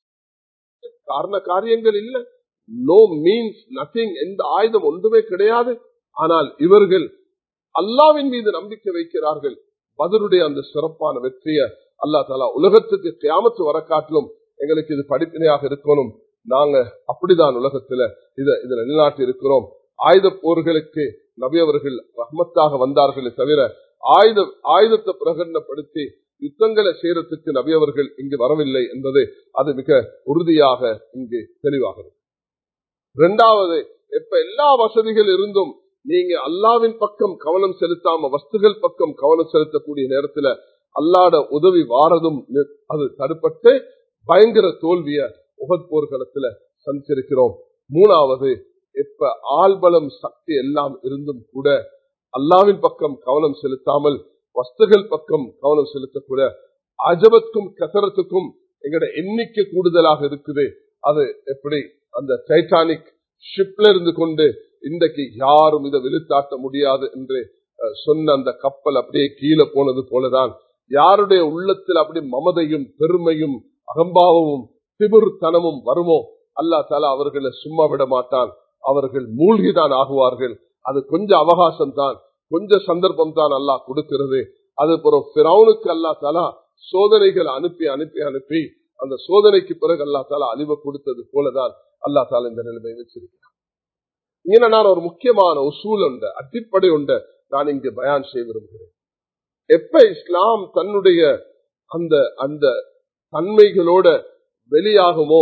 Speaker 1: காரண காரியங்கள் இல்லை நோ மீன்ஸ் நத்திங் எந்த ஆயுதம் ஒன்றுமே கிடையாது ஆனால் இவர்கள் அல்லாவின் மீது நம்பிக்கை வைக்கிறார்கள் பதிலுடைய அந்த சிறப்பான வெற்றியை அல்லா தாலா உலகத்துக்கு கியாமத்து வர காட்டிலும் எங்களுக்கு இது படிப்பினையாக இருக்கணும் நாங்க அப்படிதான் உலகத்துல இத இதுல நிலைநாட்டி இருக்கிறோம் ஆயுத போர்களுக்கு நபியவர்கள் ரஹ்மத்தாக வந்தார்களே தவிர ஆயுத ஆயுதத்தை பிரகடனப்படுத்தி யுத்தங்களை செய்யறதுக்கு நபியவர்கள் இங்கு வரவில்லை என்பது அது மிக உறுதியாக இங்கு தெளிவாகிறது இரண்டாவது எப்ப எல்லா வசதிகள் இருந்தும் நீங்க அல்லாவின் பக்கம் கவனம் செலுத்தாம வஸ்துகள் பக்கம் கவனம் செலுத்தக்கூடிய நேரத்துல அல்லாட உதவி வாரதும் அது தடுப்பட்டு பயங்கர தோல்விய உகத் போர்க்களத்துல சந்திச்சிருக்கிறோம் மூணாவது எப்ப ஆள்பலம் சக்தி எல்லாம் இருந்தும் கூட அல்லாவின் பக்கம் கவனம் செலுத்தாமல் வஸ்துகள் பக்கம் கவனம் செலுத்தக்கூட அஜபத்துக்கும் கசரத்துக்கும் எங்கட எண்ணிக்கை கூடுதலாக இருக்குது அது எப்படி அந்த டைட்டானிக் ஷிப்ல இருந்து கொண்டு இன்றைக்கு யாரும் இதை விழுத்தாட்ட முடியாது என்று சொன்ன அந்த கப்பல் அப்படியே கீழே போனது போலதான் யாருடைய உள்ளத்தில் அப்படி மமதையும் பெருமையும் அகம்பாவமும் திபுர்த்தனமும் வருமோ அல்லா தாலா அவர்களை சும்மா விட மாட்டான் அவர்கள் மூழ்கிதான் ஆகுவார்கள் அது கொஞ்சம் அவகாசம் தான் கொஞ்ச சந்தர்ப்பம் தான் அல்லாஹ் கொடுக்கிறது அது பிறகு பிறவுனுக்கு அல்லா தாலா சோதனைகளை அனுப்பி அனுப்பி அனுப்பி அந்த சோதனைக்கு பிறகு அல்லா தாலா அழிவை கொடுத்தது போலதான் அல்லா தாலா இந்த நிலைமை வச்சிருக்கிறான் இங்க நான் ஒரு முக்கியமான உசூல் உண்ட அடிப்படை உண்ட நான் இங்கு பயான் செய்ய விரும்புகிறேன் எப்ப இஸ்லாம் தன்னுடைய அந்த அந்த தன்மைகளோட வெளியாகுமோ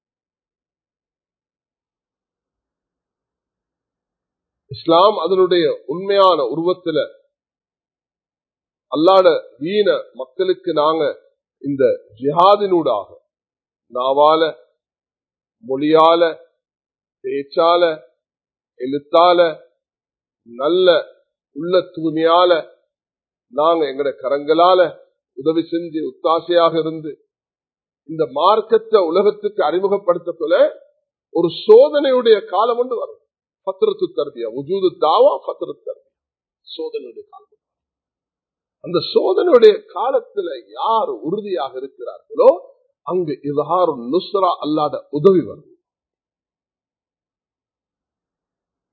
Speaker 1: இஸ்லாம் அதனுடைய உண்மையான உருவத்துல அல்லாட வீண மக்களுக்கு நாங்க இந்த ஜிஹாதினூடாக நாவால மொழியால பேச்சால எழுத்தால நல்ல உள்ள தூய்மையால நாங்க எங்கட கரங்களால உதவி செஞ்சு உத்தாசையாக இருந்து இந்த மார்க்கத்தை உலகத்துக்கு அறிமுகப்படுத்தக்குள்ள ஒரு சோதனையுடைய காலம் ஒன்று வரும் பத்திரத்து தர்பியா உஜூது தாவா பத்திரத்து தர்பியா சோதனையுடைய காலம் அந்த சோதனையுடைய காலத்துல யார் உறுதியாக இருக்கிறார்களோ அங்கு இதாரு நுஸ்ரா அல்லாத உதவி வரும்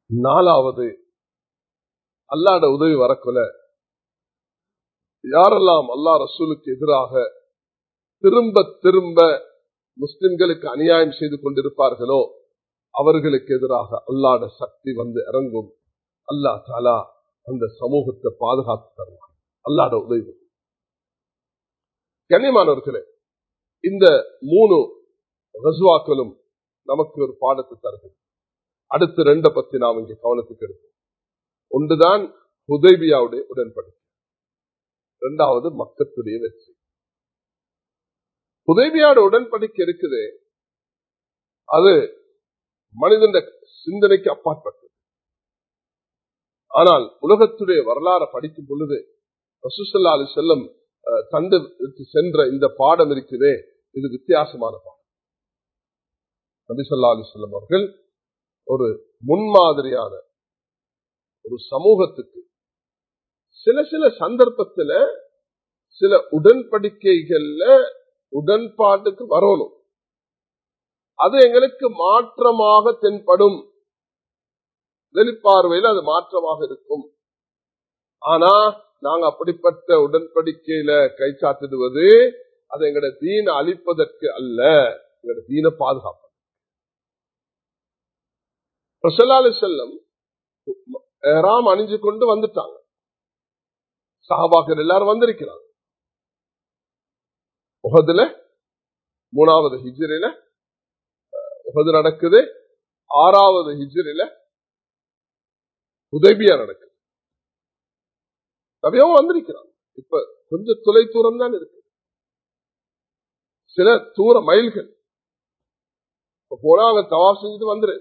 Speaker 1: நாலாவது அல்லாட உதவி வரக்குல யாரெல்லாம் அல்லா ரசூலுக்கு எதிராக திரும்ப திரும்ப முஸ்லிம்களுக்கு அநியாயம் செய்து கொண்டிருப்பார்களோ அவர்களுக்கு எதிராக அல்லாட சக்தி வந்து இறங்கும் அல்லா தாலா அந்த சமூகத்தை பாதுகாத்து தருவான் அல்லாட உதவி கண்ணியமானவர்களே இந்த மூணு ரசுவாக்களும் நமக்கு ஒரு பாடத்தை தருகிறது அடுத்த ரெண்ட பத்தி நாம் இங்கே கவனத்துக்கு எடுப்போம் ஒன்றுதான் உதவியாவுடைய உடன்படிக்கை இரண்டாவது மக்கத்துடைய வெற்றி உதவியோட உடன்படிக்கை இருக்குது அது மனிதன் சிந்தனைக்கு அப்பாற்பட்டது ஆனால் உலகத்துடைய வரலாறு படிக்கும் பொழுது ரசூசல்லா அலி செல்லம் தண்டு சென்ற இந்த பாடம் இருக்குதே இது வித்தியாசமான பாடம் நபிசல்லா அலி செல்லம் அவர்கள் ஒரு முன்மாதிரியான ஒரு சமூகத்துக்கு சில சில சந்தர்ப்பத்துல சில உடன்படிக்கைகள்ல உடன்பாட்டுக்கு வரணும் அது எங்களுக்கு மாற்றமாக தென்படும் வெளிப்பார்வையில் அது மாற்றமாக இருக்கும் ஆனா நாங்க அப்படிப்பட்ட உடன்படிக்கையில கை சாத்திடுவது அது எங்கட தீன அழிப்பதற்கு அல்ல எங்கட தீன பாதுகாப்பு செல்லம் ராம் அணிஞ்சு கொண்டு வந்துட்டாங்க சஹாபாக்கள் எல்லாரும் வந்திருக்கிறாங்க உகதுல மூணாவது ஹிஜ்ரில உகது நடக்குது ஆறாவது ஹிஜ்ரில உதவியா நடக்குது நபியாவும் வந்திருக்கிறாங்க இப்ப கொஞ்சம் துளை தூரம் தான் இருக்கு சில தூர மைல்கள் இப்ப போனா அங்க தவா செஞ்சுட்டு வந்துரு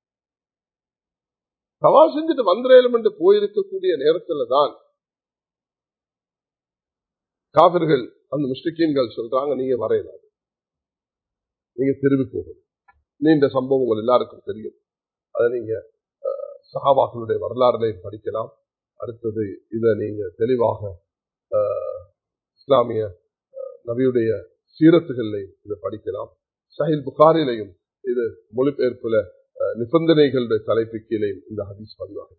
Speaker 1: தவா செஞ்சுட்டு வந்துரேலும் என்று போயிருக்கக்கூடிய நேரத்துல தான் காவிர்கள் அந்த முஸ்லிக்கீன்கள் சொல்றாங்க நீங்க வரையலாது நீங்க திரும்பி போகணும் நீண்ட சம்பவம் உங்கள் எல்லாருக்கும் தெரியும் அதை நீங்க சகாபாக்களுடைய வரலாறுலையும் படிக்கலாம் அடுத்தது இதை நீங்க தெளிவாக இஸ்லாமிய நபியுடைய சீரத்துகளையும் இதை படிக்கலாம் சஹில் புகாரிலையும் இது மொழிபெயர்ப்புல நிபந்தனைகளுடைய தலைப்பு கீழே இந்த ஹதீஸ் பதிவாக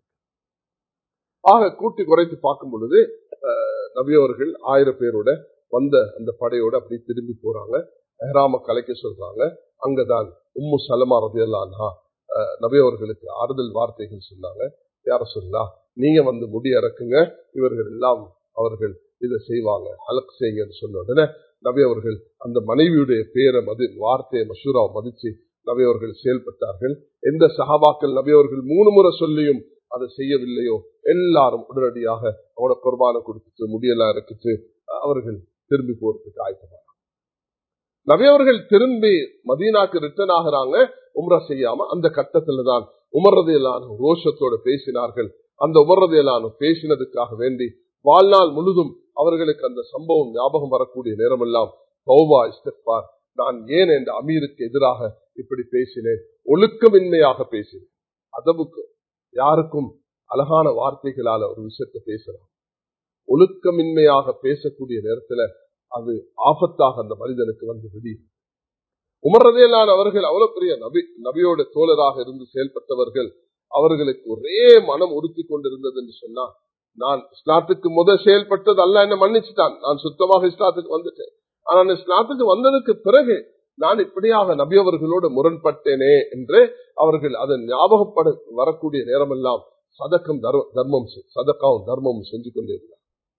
Speaker 1: ஆக கூட்டி குறைத்து பார்க்கும் பொழுது நபியவர்கள் ஆயிரம் பேரோட வந்த அந்த படையோட அப்படி திரும்பி போறாங்க எஹ்ராம கலைக்க சொல்றாங்க அங்கதான் உம்மு சலமா ரதியல்லான்ஹா நபியவர்களுக்கு ஆறுதல் வார்த்தைகள் சொன்னாங்க யார சொல்லா நீங்க வந்து முடி இறக்குங்க இவர்கள் எல்லாம் அவர்கள் இதை செய்வாங்க ஹலக் செய்யுங்கன்னு சொன்ன உடனே நபி அவர்கள் அந்த மனைவியுடைய பேரை மதி வார்த்தையை மசூரா மதிச்சு நபி அவர்கள் செயல்பட்டார்கள் எந்த சகாபாக்கள் நபி அவர்கள் மூணு முறை சொல்லியும் அதை செய்யவில்லையோ எல்லாரும் உடனடியாக அவனோட குர்பானை கொடுத்துட்டு முடியெல்லாம் இருக்குச்சு அவர்கள் திரும்பி போறதுக்கு ஆயத்தமாக நபி அவர்கள் திரும்பி மதீனாக்கு ரிட்டர்ன் ஆகிறாங்க உம்ரா செய்யாம அந்த கட்டத்துல தான் உமர்றதையிலான ரோஷத்தோட பேசினார்கள் அந்த உமர்றதையிலான பேசினதுக்காக வேண்டி வாழ்நாள் முழுதும் அவர்களுக்கு அந்த சம்பவம் ஞாபகம் வரக்கூடிய நேரமெல்லாம் பௌபா இஸ்தப்பார் நான் ஏன் என்ற அமீருக்கு எதிராக இப்படி பேசினேன் ஒழுக்கமின்மையாக பேசினேன் அதவுக்கு யாருக்கும் அழகான வார்த்தைகளால ஒரு விஷயத்தை பேசலாம் ஒழுக்கமின்மையாக பேசக்கூடிய நேரத்துல அது ஆபத்தாக அந்த மனிதனுக்கு வந்து விடியும் உமர்றதேலான அவர்கள் அவ்வளவு பெரிய நபி நபியோட தோழராக இருந்து செயல்பட்டவர்கள் அவர்களுக்கு ஒரே மனம் உறுத்தி கொண்டிருந்தது என்று சொன்னா நான் இஸ்லாத்துக்கு முதல் செயல்பட்டது அல்ல என்ன மன்னிச்சுட்டான் நான் சுத்தமாக இஸ்லாத்துக்கு வந்துட்டேன் ஆனா இஸ்லாத்துக்கு வந்ததுக்கு பிறகு நான் இப்படியாக நபியவர்களோடு முரண்பட்டேனே என்று அவர்கள் அதை ஞாபகப்பட வரக்கூடிய நேரமெல்லாம் சதக்கம் தர்மம் சதக்காவும் தர்மமும் செஞ்சு கொண்டிருந்தார்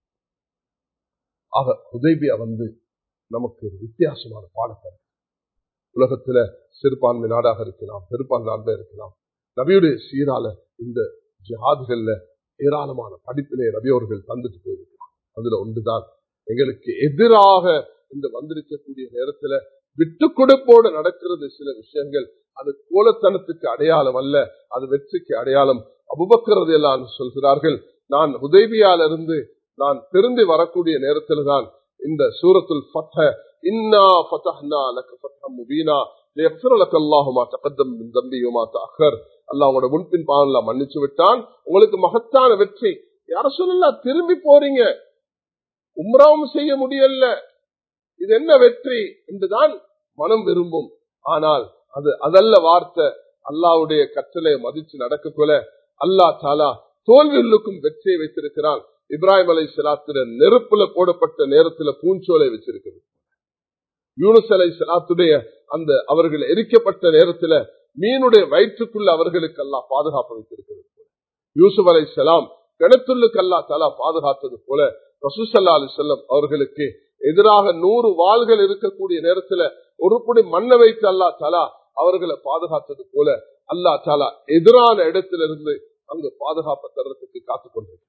Speaker 1: ஆக உதவியா வந்து நமக்கு ஒரு வித்தியாசமான பாடத்தை உலகத்துல சிறுபான்மை நாடாக இருக்கலாம் பெரும்பான்மை நாடாக இருக்கலாம் நபியுடைய சீரால இந்த ஜிஹாதுகள்ல ஏராளமான படிப்பினை நபியவர்கள் தந்துட்டு போயிருக்கிறார் அதுல ஒன்றுதான் எங்களுக்கு எதிராக இந்த வந்திருக்கக்கூடிய நேரத்துல விட்டு கொடுப்போடு நடக்கிறது சில விஷயங்கள் அது கோலத்தனத்துக்கு அடையாளம் அல்ல அது வெற்றிக்கு அடையாளம் அபுபக்கிறது எல்லாம் சொல்கிறார்கள் நான் உதவியால இருந்து நான் திரும்பி வரக்கூடிய நேரத்தில் தான் இந்த சூரத்துல் ஃபத்ஹ இன்னா ஃபதஹ்னா லக ஃபத்ஹம் முபீனா லியக்ஃபிர லக அல்லாஹு மா தகத்தம் மின் தம்பி வமா தஅக்கர் அல்லாஹ் உங்களோட முன்பின் பாவம் மன்னிச்சு விட்டான் உங்களுக்கு மகத்தான வெற்றி யார சொல்லலாம் திரும்பி போறீங்க உம்ராவும் செய்ய முடியல இது என்ன வெற்றி என்றுதான் மனம் விரும்பும் ஆனால் அது அதல்ல வார்த்தை அல்லாவுடைய கற்றலை மதிச்சு நடக்க கொல அல்லா தாலா தோல்வியுள்ளுக்கும் வெற்றியை வைத்திருக்கிறான் இப்ராஹிம் அலை சலாத்துல நெருப்புல போடப்பட்ட நேரத்துல பூஞ்சோலை வச்சிருக்கிறது யூனுஸ் அலை சலாத்துடைய அந்த அவர்கள் எரிக்கப்பட்ட நேரத்துல மீனுடைய வயிற்றுக்குள்ள அவர்களுக்கு எல்லாம் பாதுகாப்பு வைத்திருக்கிறது யூசுப் அலை சலாம் கிணத்துள்ளுக்கு அல்லா தலா பாதுகாத்தது போல ரசூசல்லா அலி செல்லம் அவர்களுக்கு எதிராக நூறு வாள்கள் இருக்கக்கூடிய நேரத்துல ஒரு புடி மண்ணை வைத்து அல்லா தலா அவர்களை பாதுகாத்தது போல அல்லா தாலா எதிரான இடத்திலிருந்து அங்கு பாதுகாப்பு தர்றதுக்கு காத்துக் கொண்டிருக்கிறார்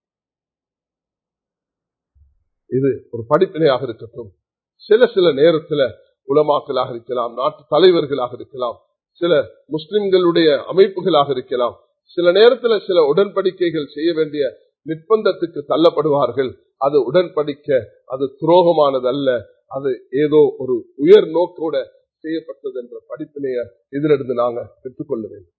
Speaker 1: இது ஒரு படிப்பினையாக இருக்கட்டும் சில சில நேரத்துல உலமாக்களாக இருக்கலாம் நாட்டு தலைவர்களாக இருக்கலாம் சில முஸ்லிம்களுடைய அமைப்புகளாக இருக்கலாம் சில நேரத்துல சில உடன்படிக்கைகள் செய்ய வேண்டிய நிர்பந்தத்துக்கு தள்ளப்படுவார்கள் அது உடன்படிக்க அது துரோகமானது அல்ல அது ஏதோ ஒரு உயர் நோக்கோட செய்யப்பட்டது என்ற படிப்பினைய இதிலிருந்து நாங்க பெற்றுக்கொள்ள வேண்டும்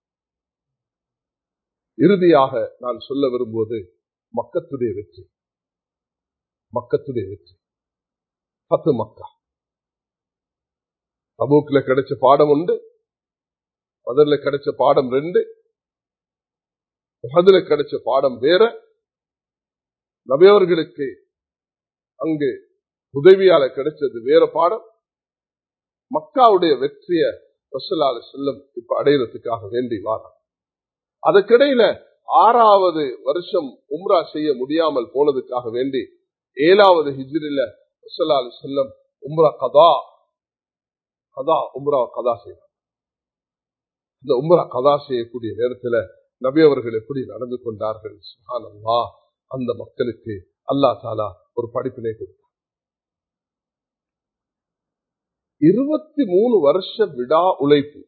Speaker 1: இறுதியாக நான் சொல்ல விரும்புவது மக்கத்துடைய வெற்றி மக்கத்துடைய வெற்றி பத்து மக்கா தபூக்ல கிடைச்ச பாடம் உண்டு பதில கிடைச்ச பாடம் ரெண்டு அதுல கிடைச்ச பாடம் வேற நபியவர்களுக்கு அங்கு உதவியால கிடைச்சது வேற பாடம் மக்காவுடைய வெற்றிய ரசலால செல்லம் இப்ப அடையிறதுக்காக வேண்டி வாரம் அதுக்கிடையில ஆறாவது வருஷம் உம்ரா செய்ய முடியாமல் போனதுக்காக வேண்டி ஏழாவது ஹிஜ்ரில ரசலால செல்லம் உம்ரா கதா கதா உம்ரா கதா செய்யலாம் இந்த உம்ரா கதா செய்யக்கூடிய நேரத்துல நபி அவர்கள் எப்படி நடந்து கொண்டார்கள் சுஹானல்லா அந்த மக்களுக்கு அல்லா தாலா ஒரு படிப்பினை கொடுத்தார் இருபத்தி மூணு வருஷ விடா உழைப்பு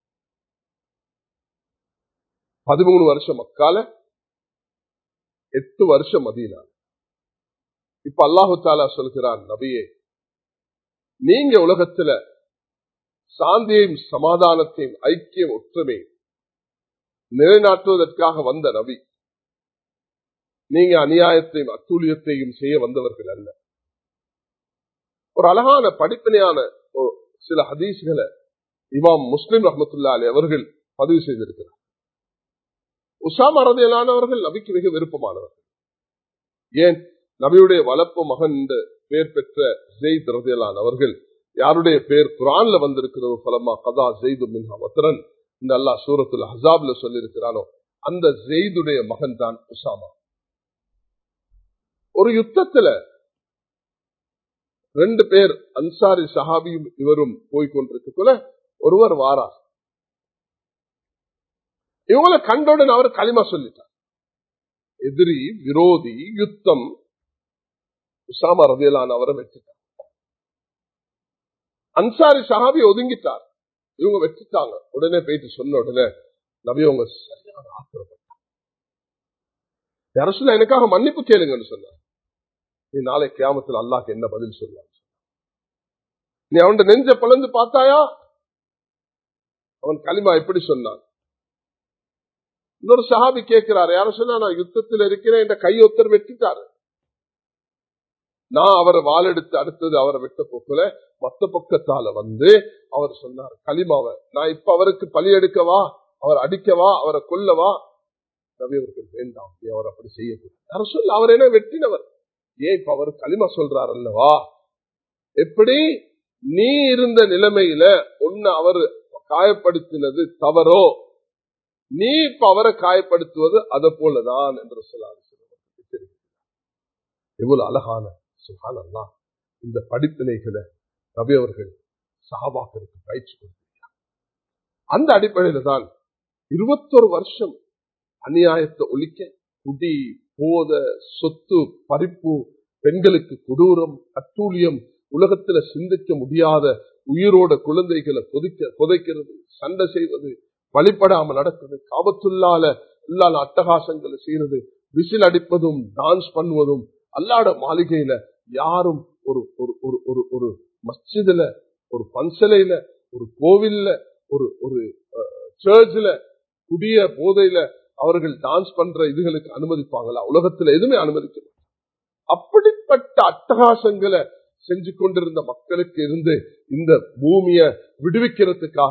Speaker 1: பதிமூணு வருஷம் மக்கால எட்டு வருஷம் மதியினா இப்ப அல்லாஹு தாலா சொல்கிறான் நபியே நீங்க உலகத்துல சாந்தியையும் சமாதானத்தையும் ஐக்கியம் ஒற்றுமை நிலைநாட்டுவதற்காக வந்த நபி நீங்க அநியாயத்தையும் அத்தூழியத்தையும் செய்ய வந்தவர்கள் அல்ல ஒரு அழகான படிப்பினையான சில ஹதீஸ்களை இமாம் முஸ்லிம் ரஹமத்துல்லா அலி அவர்கள் பதிவு செய்திருக்கிறார் உசாம் அரதியலானவர்கள் நபிக்கு மிக விருப்பமானவர்கள் ஏன் நபியுடைய வளர்ப்பு மகன் என்று பெயர் பெற்ற ஜெயித் ரதியலான் அவர்கள் யாருடைய பேர் குரான்ல வந்திருக்கிறது பலமா கதா ஜெய்து மின்ஹா வத்ரன் இந்த அல்லா சூரத்துல ஹசாப்ல சொல்லியிருக்கிறானோ அந்த ஜெய்துடைய மகன் தான் உசாமா ஒரு யுத்தத்துல ரெண்டு பேர் அன்சாரி சஹாபியும் இவரும் போய்கொண்டிருக்கக்குள்ள ஒருவர் வாரார் இவங்களை கண்டவுடன் அவர் களிமா சொல்லிட்டார் எதிரி விரோதி யுத்தம் உசாமா ரதியலான் அவரை வச்சுட்டார் அன்சாரி சஹாபி ஒதுங்கிட்டார் இவங்க வச்சுட்டாங்க உடனே போயிட்டு சொன்ன உடனே நபி அவங்க சரியான ஆத்திரப்பட்டார் யார சொல்ல எனக்காக மன்னிப்பு கேளுங்கன்னு சொன்னார் நீ நாளை கிராமத்தில் அல்லாக்கு என்ன பதில் சொல்லுவான் நீ அவன் நெஞ்ச பிளந்து பார்த்தாயா அவன் களிமா எப்படி சொன்னான் இன்னொரு சஹாபி கேட்கிறார் யார சொன்னா நான் யுத்தத்தில் இருக்கிறேன் என்ற கையொத்தர் வெட்டிட்டாரு நான் அவரை வாழெடுத்து அடுத்தது அவரை வெட்ட போக்கல மத்த பக்கத்தால வந்து அவர் சொன்னார் களிமாவை நான் இப்ப அவருக்கு பலி எடுக்கவா அவர் அடிக்கவா அவரை கொல்லவா நபி அவர்கள் வேண்டாம் அவர் அப்படி செய்யக்கூடாது யார சொல்ல அவர் என்ன வெட்டினவர் ஏன் இப்ப அவர் களிமா சொல்றார் அல்லவா எப்படி நீ இருந்த நிலைமையில ஒன்னு அவர் காயப்படுத்தினது தவறோ நீ இப்ப அவரை காயப்படுத்துவது அதை போலதான் என்று சொல்லாது எவ்வளவு அழகான சுகானல்லா இந்த படிப்பினைகளை நபி அவர்கள் சகாபாக்களுக்கு பயிற்சி கொடுத்திருக்கிறார் அந்த அடிப்படையில தான் இருபத்தொரு வருஷம் அநியாயத்தை ஒழிக்க குடி போத சொத்து பறிப்பு பெண்களுக்கு கொடூரம் அட்டூழியம் உலகத்துல சிந்திக்க முடியாத உயிரோட குழந்தைகளை புதைக்க புதைக்கிறது சண்டை செய்வது வழிபடாம நடக்குது காபத்துள்ளால இல்லாத அட்டகாசங்களை செய்யறது விசில் அடிப்பதும் டான்ஸ் பண்ணுவதும் அல்லாட மாளிகையில யாரும் ஒரு ஒரு ஒரு ஒரு ஒரு மஸ்ஜிதுல ஒரு பன்சலையில ஒரு கோவில்ல ஒரு ஒரு சர்ச்ல குடிய போதையில அவர்கள் டான்ஸ் பண்ற இதுகளுக்கு அனுமதிப்பாங்களா உலகத்துல எதுவுமே அனுமதிக்க அப்படிப்பட்ட அட்டகாசங்களை செஞ்சு கொண்டிருந்த மக்களுக்கு இருந்து இந்த பூமிய விடுவிக்கிறதுக்காக தான்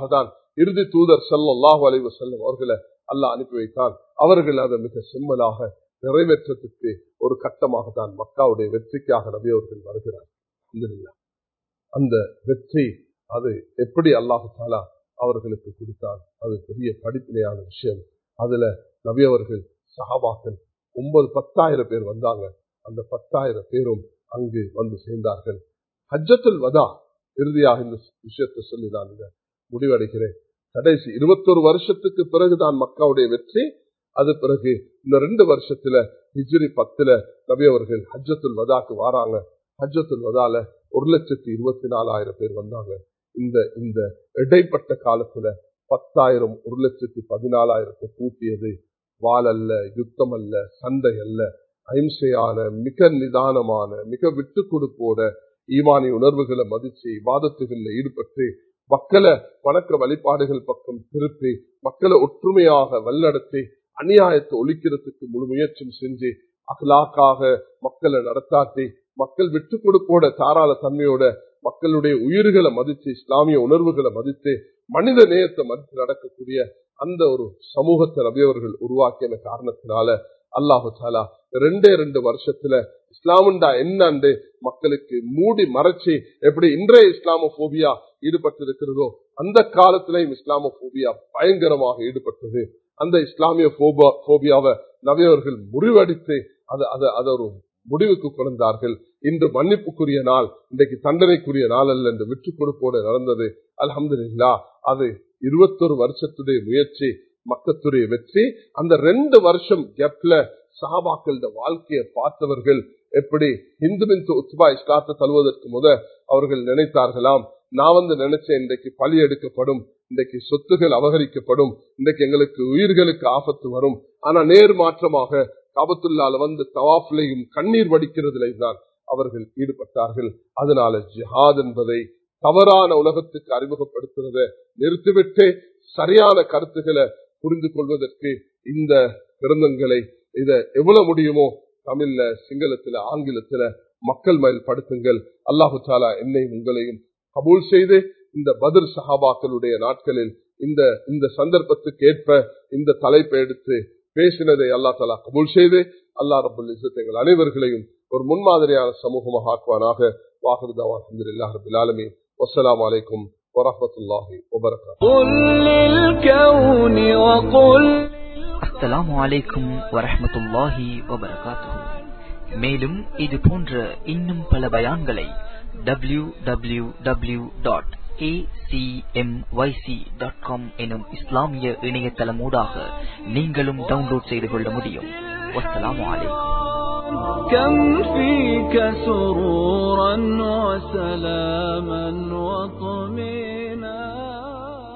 Speaker 1: இறுதி தூதர் ஸல்லல்லாஹு அலைஹி வஸல்லம் அவர்களை அல்லாஹ் அனுப்பி வைத்தான் அவர்கள் அதை மிக செம்மலாக நிறைவேற்றத்துக்கு ஒரு கட்டமாக தான் மக்காவுடைய வெற்றிக்காக நபி அவர்கள் வருகிறார் அல்ஹம்துலில்லாஹ். அந்த வெற்றி அது எப்படி அல்லாஹு தாலா அவர்களுக்கு கொடுத்தான் அது பெரிய படிப்பினையான விஷயம் அதுல நபி அவர்கள் சஹாபாக்கள் ஒன்பது பத்தாயிரம் பேர் வந்தாங்க அந்த பத்தாயிரம் பேரும் அங்கு வந்து சேர்ந்தார்கள் ஹஜ்ஜத்துல் வதா இறுதியாக இந்த விஷயத்தை சொல்லி நான் இதை முடிவடைகிறேன் கடைசி இருபத்தொரு வருஷத்துக்கு பிறகுதான் மக்காவுடைய வெற்றி அது பிறகு இந்த ரெண்டு வருஷத்துல ஹிஜ்ரி பத்துல நபி அவர்கள் ஹஜ்ஜத்துல் வதாக்கு வாராங்க ஹஜ்ஜத்துல் வதால ஒரு லட்சத்தி இருபத்தி நாலாயிரம் பேர் வந்தாங்க இந்த இந்த இடைப்பட்ட காலத்துல பத்தாயிரம் ஒரு லட்சத்தி பதினாலாயிரத்தை கூட்டியது வாள் அல்ல யுத்தம் அல்ல சண்டை அல்ல அஹிம்சையான மிக நிதானமான மிக விட்டு கொடுப்போட ஈமானி உணர்வுகளை மதிச்சு வாதத்துகளில் ஈடுபட்டு மக்களை வணக்க வழிபாடுகள் பக்கம் திருப்பி மக்களை ஒற்றுமையாக வல்லடத்தி அநியாயத்தை ஒழிக்கிறதுக்கு முழு முயற்சியும் செஞ்சு அகலாக்காக மக்களை நடத்தாட்டி மக்கள் விட்டு கொடுப்போட தாராள தன்மையோட மக்களுடைய உயிர்களை மதித்து இஸ்லாமிய உணர்வுகளை மதித்து மனித நேயத்தை மதித்து நடக்கக்கூடிய அந்த ஒரு சமூகத்தை நபியவர்கள் உருவாக்கின காரணத்தினால அல்லாஹு தாலா ரெண்டே ரெண்டு வருஷத்துல இஸ்லாமுண்டா என்னண்டு மக்களுக்கு மூடி மறைச்சு எப்படி இன்றைய இஸ்லாமோபியா ஈடுபட்டு இருக்கிறதோ அந்த காலத்திலையும் இஸ்லாமோபியா பயங்கரமாக ஈடுபட்டது அந்த இஸ்லாமிய போபியாவை நவியவர்கள் முறிவடித்து அது அது அதை ஒரு முடிவுக்கு கொண்டார்கள் இன்று மன்னிப்புக்குரிய நாள் இன்றைக்கு தண்டனைக்குரிய நாள் அல்ல என்று விட்டுக் கொடுப்போடு நடந்தது அல்ஹம்துலில்லா அது இருபத்தொரு வருஷத்துடைய முயற்சி மக்கத்துடைய வெற்றி அந்த ரெண்டு வருஷம் கெப்ல சஹாபாக்கள வாழ்க்கையை பார்த்தவர்கள் எப்படி இந்து மின் உத்பா இஸ்லாத்தை தழுவதற்கு முத அவர்கள் நினைத்தார்களாம் நான் வந்து நினைச்சேன் இன்றைக்கு பழி எடுக்கப்படும் இன்றைக்கு சொத்துகள் அபகரிக்கப்படும் இன்றைக்கு எங்களுக்கு உயிர்களுக்கு ஆபத்து வரும் ஆனா நேர் மாற்றமாக காபத்துள்ளால வந்து தவாஃபிலையும் கண்ணீர் வடிக்கிறதுலையும் தான் அவர்கள் ஈடுபட்டார்கள் அதனால ஜிஹாத் என்பதை தவறான உலகத்துக்கு அறிமுகப்படுத்துறதை நிறுத்திவிட்டு சரியான கருத்துக்களை புரிந்து கொள்வதற்கு இந்த கிரந்தங்களை இத எவ்வளவு முடியுமோ தமிழ்ல சிங்களத்துல ஆங்கிலத்துல மக்கள் மயில் படுத்துங்கள் அல்லாஹு தாலா என்னை உங்களையும் கபூல் செய்து இந்த பதில் சஹாபாக்களுடைய நாட்களில் இந்த இந்த சந்தர்ப்பத்துக்கு ஏற்ப இந்த தலைப்பை எடுத்து பேசினதை அல்லா தாலா கபூல் செய்து அல்லா ரபுல் எங்கள் அனைவர்களையும் ஒரு முன்மாதிரியான சமூகமாக ஆக்குவானாக வாகுருதாவா அஹமதுல்லா ரபுல் ஆலமி வசலாம் அலைக்கும் வரமத்துல்லாஹி வபரகாத்
Speaker 2: قل للكون وقل
Speaker 3: அஸ்ஸலாமு அலைக்கும் வரஹ்மத்துல்லாஹி வபரகாத்துஹு மேலும் இது போன்ற இன்னும் பல பயான்களை டபிள்யூ டபிள்யூ டபிள்யூ டாட் எனும் இஸ்லாமிய இணையதளமூடாக நீங்களும் டவுன்லோட் செய்து கொள்ள முடியும் வஸ்ஸலாமு அலைக்கும்
Speaker 2: كم فيك سرورا وسلام